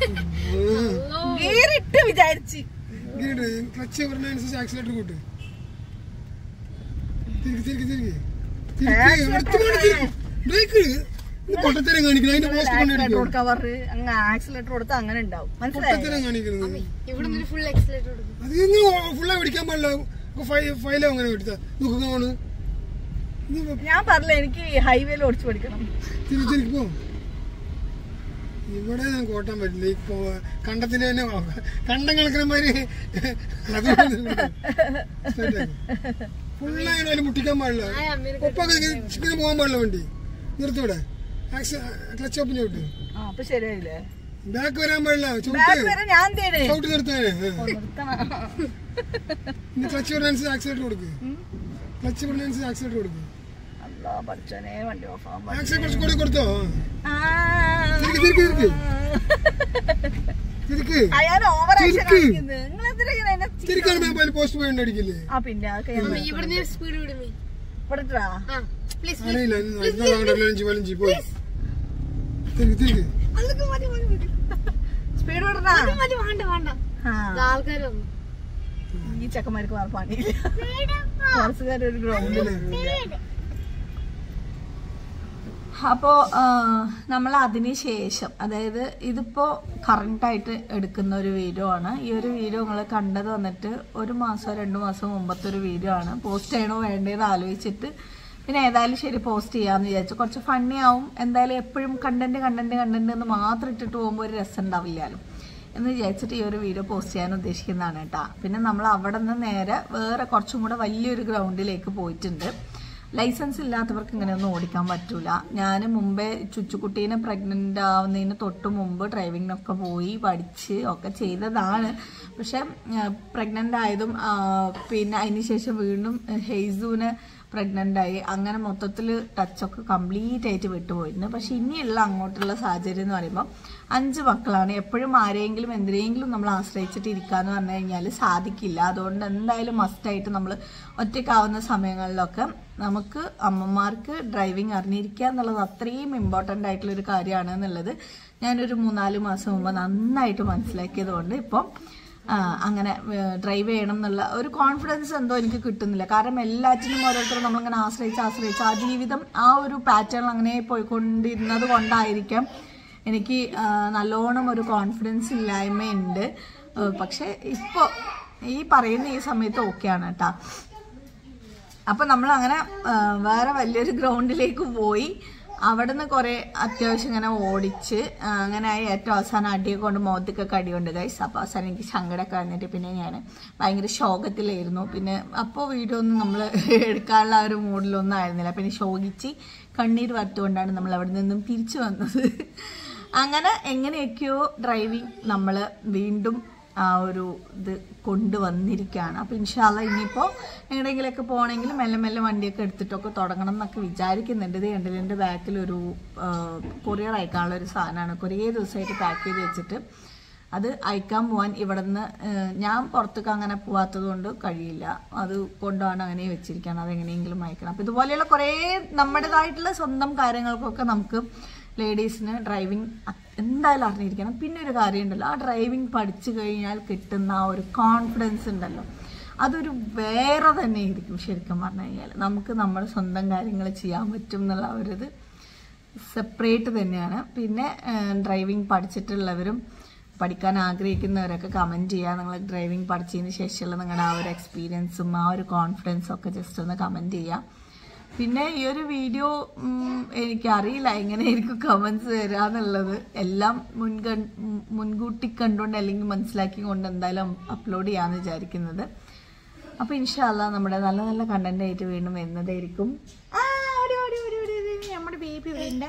ഗീറിട്ട് വിചാരിച്ച് ഗീർ ഇട് ക്ലച്ച് വരുന്നതനുസരിച്ച് ആക്സിലേറ്റർ കൂട്ട് തിരിക്ക് തിരിക്ക് തിരിക്ക് ബ്രേക്ക് പൊട്ടത്തരം കാണിക്കണം അതിന്റെ പോസ്റ്റ് ആക്സിലേറ്റർ കൊണ്ടിരിക്കും കൊടുക്കാൻ പറഞ്ഞ് അങ്ങ് ആക്സിലേറ്റർ കൊടുത്താൽ അങ്ങനെ ഉണ്ടാവും മനസ്സിലായി പൊട്ടത്തരം കാണിക്കുന്നത് ഇവിടെ നിന്ന് ഫുൾ എക്സലേറ്റർ കൊടുക്കും അത് ഇനി ഫുള്ളായി പിടിക്കാൻ പാടില്ല ഫൈലോ അങ്ങനെ എടുത്താ നോക്കുന്നതാണ് ഞാൻ പറഞ്ഞില്ല എനിക്ക് ഹൈവേയിൽ ഓടിച്ചു പഠിക്കണം തിരി തിരിക്ക് പോ ഇവിടെ ഞാൻ കോട്ടാൻ പറ്റില്ല ഇപ്പൊ കണ്ടത്തിന് തന്നെ കണ്ടം കളിക്കണമാര് ഫുള്ളായി അതിൽ മുട്ടിക്കാൻ പാടില്ല ഒപ്പൊക്കെ ഇങ്ങനെ പോകാൻ പാടില്ല വണ്ടി നിർത്തിവിടെ ക്ലച്ച് ഓപ്പൻ ചോട്ട് ആ അപ്പൊ ശരിയായില്ലേ ബാക്ക് വരാൻ പാടില്ല ചവിട്ട് ബാക്ക് വരെ ഞാൻ തേട് ചവിട്ട് നിർത്താനേ നിർത്തണം ഇനി ക്ലച്ച് വിടുന്നതിനനുസരിച്ച് ആക്സിലേറ്റർ കൊടുക്ക് ക്ലച്ച് വിടുന്നതിനനുസരിച്ച് ആക്സിലേറ്റർ കൊടുക്ക് അല്ലാ പഠിച്ചോനെ വണ്ടി ഓഫ് ആവാൻ ആക്സിലേറ്റർ കുറച്ച് കൂടി കൊടുത്തോ ആ. തിരിക്ക് തിരിക്ക് തിരിക്ക് തിരിക്ക് അയാൾ ഓവർ ആക്ഷൻ തിരിക്ക്. കാണിക്കുന്നത് നിങ്ങൾ എന്തിനാ ഇങ്ങനെ എന്നെ ചീത്ത- തിരിക്കാണ് മേപ്പാൽ പോസ്റ്റ് പോയി അടിക്കില്ലേ ആ പിന്നെ അതൊക്കെ ഞാൻ നിർത്തുന്നു. ഇവിടുന്ന് സ്പീഡ് വിടുമേ ഇവിടെ ഇട്ടാ? ആ പ്ലീസ് അറിയില്ല വലഞ്ചി വലഞ്ചി പോയി തിരിക്ക് തിരിക്ക് അതൊക്കെ മതി മതി മതി സ്പീഡ് വിടണ അത് മതി വേണ്ട വേണ്ട ആൾക്കാർ വന്നു ഈ ചെക്കന്മാർക്ക് വേറെ പണിയില്ല ഫോറസ്റ്റുകാർ ഒരു ഗ്രൗണ്ടില് അപ്പോൾ നമ്മൾ അതിന് ശേഷം അതായത് ഇതിപ്പോൾ കറണ്ടായിട്ട് എടുക്കുന്ന ഒരു വീഡിയോ ആണ് ഈ ഒരു വീഡിയോ നിങ്ങൾ കണ്ടത് വന്നിട്ട് ഒരു മാസം രണ്ട് മാസം മുമ്പത്തെ ഒരു വീഡിയോ ആണ് പോസ്റ്റ് ചെയ്യണോ വേണ്ടതെന്ന് ആലോചിച്ചിട്ട് പിന്നെ ഏതായാലും ശരി പോസ്റ്റ് ചെയ്യാമെന്ന് വിചാരിച്ചു കുറച്ച് ഫണ്ണി ആവും എന്തായാലും എപ്പോഴും കണ്ടന്റ് കണ്ടന്റ് കണ്ടന്റ് എന്ന് മാത്രം ഇട്ടിട്ട് പോകുമ്പോൾ ഒരു രസം ഉണ്ടാവില്ലല്ലോ എന്ന് വിചാരിച്ചിട്ട് ഈ ഒരു വീഡിയോ പോസ്റ്റ് ചെയ്യാൻ ഉദ്ദേശിക്കുന്നതാണ് കേട്ടോ പിന്നെ നമ്മൾ അവിടെ നിന്ന് നേരെ വേറെ കുറച്ചും കൂടെ വലിയൊരു ഗ്രൗണ്ടിലേക്ക് പോയിട്ടുണ്ട് ലൈസൻസ് ഇല്ലാത്തവർക്ക് ഇങ്ങനെയൊന്നും ഓടിക്കാൻ പറ്റൂല ഞാൻ മുമ്പേ ചുച്ചുകുട്ടീനെ പ്രഗ്നൻ്റ് ആവുന്നതിന് തൊട്ട് മുമ്പ് ഡ്രൈവിങ്ങിനൊക്കെ പോയി പഠിച്ച് ഒക്കെ ചെയ്തതാണ് പക്ഷെ പ്രഗ്നൻ്റ് ആയതും ആ, പിന്നെ അതിന് ശേഷം വീണ്ടും ഹെയ്സൂന് പ്രഗ്നൻ്റ് ആയി അങ്ങനെ മൊത്തത്തിൽ ടച്ചൊക്കെ കംപ്ലീറ്റ് ആയിട്ട് വിട്ടുപോയിരുന്നു പക്ഷെ ഇനിയുള്ള അങ്ങോട്ടുള്ള സാഹചര്യം എന്ന് പറയുമ്പോൾ അഞ്ച് മക്കളാണ് എപ്പോഴും ആരെങ്കിലും എന്തിനെങ്കിലും നമ്മൾ ആശ്രയിച്ചിട്ട് ഇരിക്കാന്ന് പറഞ്ഞു കഴിഞ്ഞാൽ സാധിക്കില്ല അതുകൊണ്ട് എന്തായാലും മസ്റ്റായിട്ട് നമ്മൾ ഒറ്റയ്ക്കാവുന്ന സമയങ്ങളിലൊക്കെ നമുക്ക് അമ്മമാർക്ക് ഡ്രൈവിംഗ് അറിഞ്ഞിരിക്കുക എന്നുള്ളത് അത്രയും ഇമ്പോർട്ടൻ്റ് ആയിട്ടുള്ള ഒരു കാര്യമാണ് എന്നുള്ളത് ഞാനൊരു മൂന്നാല് മാസം മുമ്പ് നന്നായിട്ട് മനസ്സിലാക്കിയത് കൊണ്ട് ഇപ്പം ആ, അങ്ങനെ ഡ്രൈവ് ചെയ്യണം എന്നുള്ള ഒരു കോൺഫിഡൻസ് എന്തോ എനിക്ക് കിട്ടുന്നില്ല കാരണം എല്ലാറ്റിനും ഓരോരുത്തരും നമ്മളിങ്ങനെ ആശ്രയിച്ച് ആശ്രയിച്ച് ആ ജീവിതം ആ ഒരു പാറ്റേൺ അങ്ങനെ പോയിക്കൊണ്ടിരുന്നത് കൊണ്ടായിരിക്കാം എനിക്ക് ആ, നല്ലോണം ഒരു കോൺഫിഡൻസ് ഇല്ലായ്മയുണ്ട് ആ, പക്ഷെ ഇപ്പോൾ ഈ പറയുന്ന ഈ സമയത്ത് ഓക്കെയാണ് കേട്ടോ അപ്പൊ നമ്മൾ അങ്ങനെ ആ, വേറെ വലിയൊരു ഗ്രൗണ്ടിലേക്ക് പോയി അവിടുന്ന് കുറെ അത്യാവശ്യം ഇങ്ങനെ ഓടിച്ച് ആ, അങ്ങനെ ആയി ഏറ്റവും അവസാനം അടിയൊക്കെ കൊണ്ട് മുഖത്തൊക്കെ അടിയുണ്ട് ഗൈസ് അപ്പോൾ അവസാനം എനിക്ക് സങ്കടമൊക്കെ വന്നിട്ട് പിന്നെ ഞാൻ ഭയങ്കര ശോകത്തിലായിരുന്നു പിന്നെ അപ്പോൾ വീഡിയോ ഒന്നും നമ്മൾ എടുക്കാനുള്ള ആ ഒരു മൂഡിലൊന്നും ആയിരുന്നില്ല പിന്നെ ശോകിച്ച് കണ്ണീർ വറുത്തുകൊണ്ടാണ് നമ്മൾ അവിടെ നിന്നും തിരിച്ചു വന്നത് അങ്ങനെ എങ്ങനെയൊക്കെയോ ഡ്രൈവിംഗ് നമ്മൾ വീണ്ടും ആ ഒരു ഇത് കൊണ്ടുവന്നിരിക്കുകയാണ് അപ്പോൾ ഇൻഷാല്ല ഇനിയിപ്പോൾ എവിടെയെങ്കിലുമൊക്കെ പോകണമെങ്കിൽ മെല്ലെ മെല്ലെ വണ്ടിയൊക്കെ എടുത്തിട്ടൊക്കെ തുടങ്ങണം എന്നൊക്കെ വിചാരിക്കുന്നുണ്ട് ഇത് കണ്ടില്ല എൻ്റെ ബാക്കിൽ ഒരു കൊറിയർ അയക്കാനുള്ള ഒരു സാധനമാണ് കുറേ ദിവസമായിട്ട് പാക്ക് ചെയ്ത് വെച്ചിട്ട് അത് അയക്കാൻ പോവാൻ ഇവിടെ നിന്ന് ഞാൻ പുറത്തേക്ക് അങ്ങനെ പോവാത്തത് കൊണ്ട് കഴിയില്ല അത് കൊണ്ടുപോകാൻ അങ്ങനെ വെച്ചിരിക്കുകയാണ് അതെങ്ങനെയെങ്കിലും അയക്കണം അപ്പോൾ ഇതുപോലെയുള്ള കുറേ നമ്മുടേതായിട്ടുള്ള സ്വന്തം കാര്യങ്ങൾക്കൊക്കെ നമുക്ക് ലേഡീസിന് ഡ്രൈവിംഗ് എന്തായാലും അറിഞ്ഞിരിക്കണം പിന്നെ ഒരു കാര്യമുണ്ടല്ലോ ആ ഡ്രൈവിംഗ് പഠിച്ചു കഴിഞ്ഞാൽ കിട്ടുന്ന ആ ഒരു കോൺഫിഡൻസ് ഉണ്ടല്ലോ അതൊരു വേറെ തന്നെ ആയിരിക്കും ശരിക്കും പറഞ്ഞു കഴിഞ്ഞാൽ നമുക്ക് നമ്മുടെ സ്വന്തം കാര്യങ്ങൾ ചെയ്യാൻ പറ്റും എന്നുള്ള ആ ഒരു ഇത് സെപ്പറേറ്റ് തന്നെയാണ് പിന്നെ ഡ്രൈവിംഗ് പഠിച്ചിട്ടുള്ളവരും പഠിക്കാൻ ആഗ്രഹിക്കുന്നവരൊക്കെ കമൻറ്റ് ചെയ്യുക നിങ്ങൾ ഡ്രൈവിംഗ് പഠിച്ചതിന് ശേഷമുള്ള നിങ്ങളുടെ ആ ഒരു എക്സ്പീരിയൻസും ആ ഒരു കോൺഫിഡൻസും ഒക്കെ ജസ്റ്റ് ഒന്ന് കമൻറ്റ് ചെയ്യുക പിന്നെ ഈ ഒരു വീഡിയോ എനിക്കറിയില്ല എങ്ങനെയായിരിക്കും കമൻസ് വരിക എന്നുള്ളത് എല്ലാം മുൻകൺ മുൻ- മുൻകൂട്ടി കണ്ടുകൊണ്ട് അല്ലെങ്കിൽ മനസ്സിലാക്കി കൊണ്ട് എന്തായാലും അപ്ലോഡ് ചെയ്യാമെന്ന് വിചാരിക്കുന്നത് അപ്പോൾ ഇൻഷാല്ല നമ്മുടെ നല്ല നല്ല കണ്ടന്റ് ആയിട്ട് വീണ്ടും വരുന്നതായിരിക്കും ആ, ഓടി, ഓടി, ഓടി, ഓടി, ഓടി. നമ്മുടെ ബേബി വേണ്ട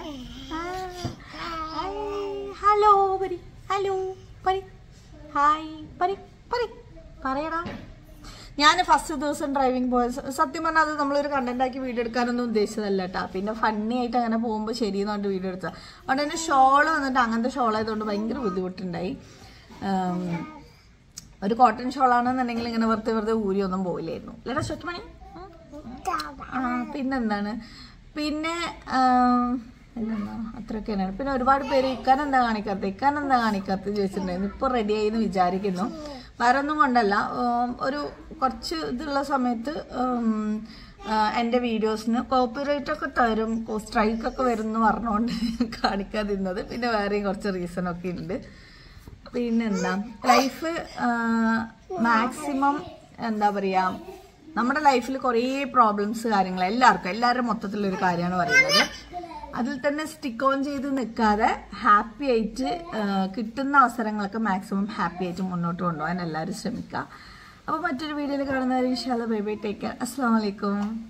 ഹലോ പരി ഹലോ പരി ഹായ് പരി പരി പറയടാ ഞാൻ ഫസ്റ്റ് ദിവസം ഡ്രൈവിംഗ് പോയ സ- സത്യം പറഞ്ഞാൽ അത് നമ്മളൊരു കണ്ടന്റ് ആക്കി വീഡിയോ എടുക്കാനൊന്നും ഉദ്ദേശിച്ചതല്ല കേട്ടോ പിന്നെ ഫണ്ണി ആയിട്ട് അങ്ങനെ പോകുമ്പോൾ ശരിയെന്ന് പറഞ്ഞിട്ട് വീഡിയോ എടുത്തത് അതുകൊണ്ട് തന്നെ ഷോള് വന്നിട്ട് അങ്ങനത്തെ ഷോൾ ആയതുകൊണ്ട് ഭയങ്കര ബുദ്ധിമുട്ടുണ്ടായി ഉം, ഒരു കോട്ടൺ ഷോളാണെന്നുണ്ടെങ്കിൽ ഇങ്ങനെ വെറുതെ വെറുതെ ഊരിയൊന്നും പോയില്ലായിരുന്നു അല്ലേടാ സ്വച്ഛമണി ആ പിന്നെന്താണ് പിന്നെ ആം, പിന്നെന്താ അത്രയൊക്കെ തന്നെയാണ് പിന്നെ ഒരുപാട് പേര് ഇക്കാൻ എന്താ കാണിക്കാത്ത ഇക്കാൻ എന്താ കാണിക്കാത്ത ചോദിച്ചിട്ടുണ്ടായിരുന്നു ഇപ്പോൾ റെഡി ആയി എന്ന് വിചാരിക്കുന്നു വേറെ ഒന്നും കൊണ്ടല്ല ഉം, ഒരു കുറച്ച് ഇതുള്ള സമയത്ത് ഉം, ആ, എൻ്റെ വീഡിയോസിന് കോപ്പിറൈറ്റ് ഒക്കെ തരും സ്ട്രൈക്ക് ഒക്കെ വരും എന്ന് പറഞ്ഞുകൊണ്ട് കാണിക്കാതിരുന്നത് പിന്നെ വേറെയും കുറച്ച് റീസൺ ഒക്കെ ഉണ്ട് പിന്നെന്താ ലൈഫ് മാക്സിമം എന്താ പറയാ നമ്മുടെ ലൈഫിൽ കുറേ പ്രോബ്ലംസ് കാര്യങ്ങൾ എല്ലാവർക്കും എല്ലാവരുടെ മൊത്തത്തിലൊരു കാര്യമാണ് പറയുന്നത് അതിൽ തന്നെ സ്റ്റിക്ക് ഓൺ ചെയ്ത് നിൽക്കാതെ ഹാപ്പി ആയിട്ട് ആ, കിട്ടുന്ന അവസരങ്ങളൊക്കെ മാക്സിമം ഹാപ്പി ആയിട്ട് മുന്നോട്ട് കൊണ്ടുപോകാൻ എല്ലാവരും ശ്രമിക്കുക അപ്പോൾ മറ്റൊരു വീഡിയോയിൽ കാണുന്നവരെ ഇൻഷാല്ല ബൈ ബൈ ടേക്ക് കെയർ അസ്സാം വലൈക്കും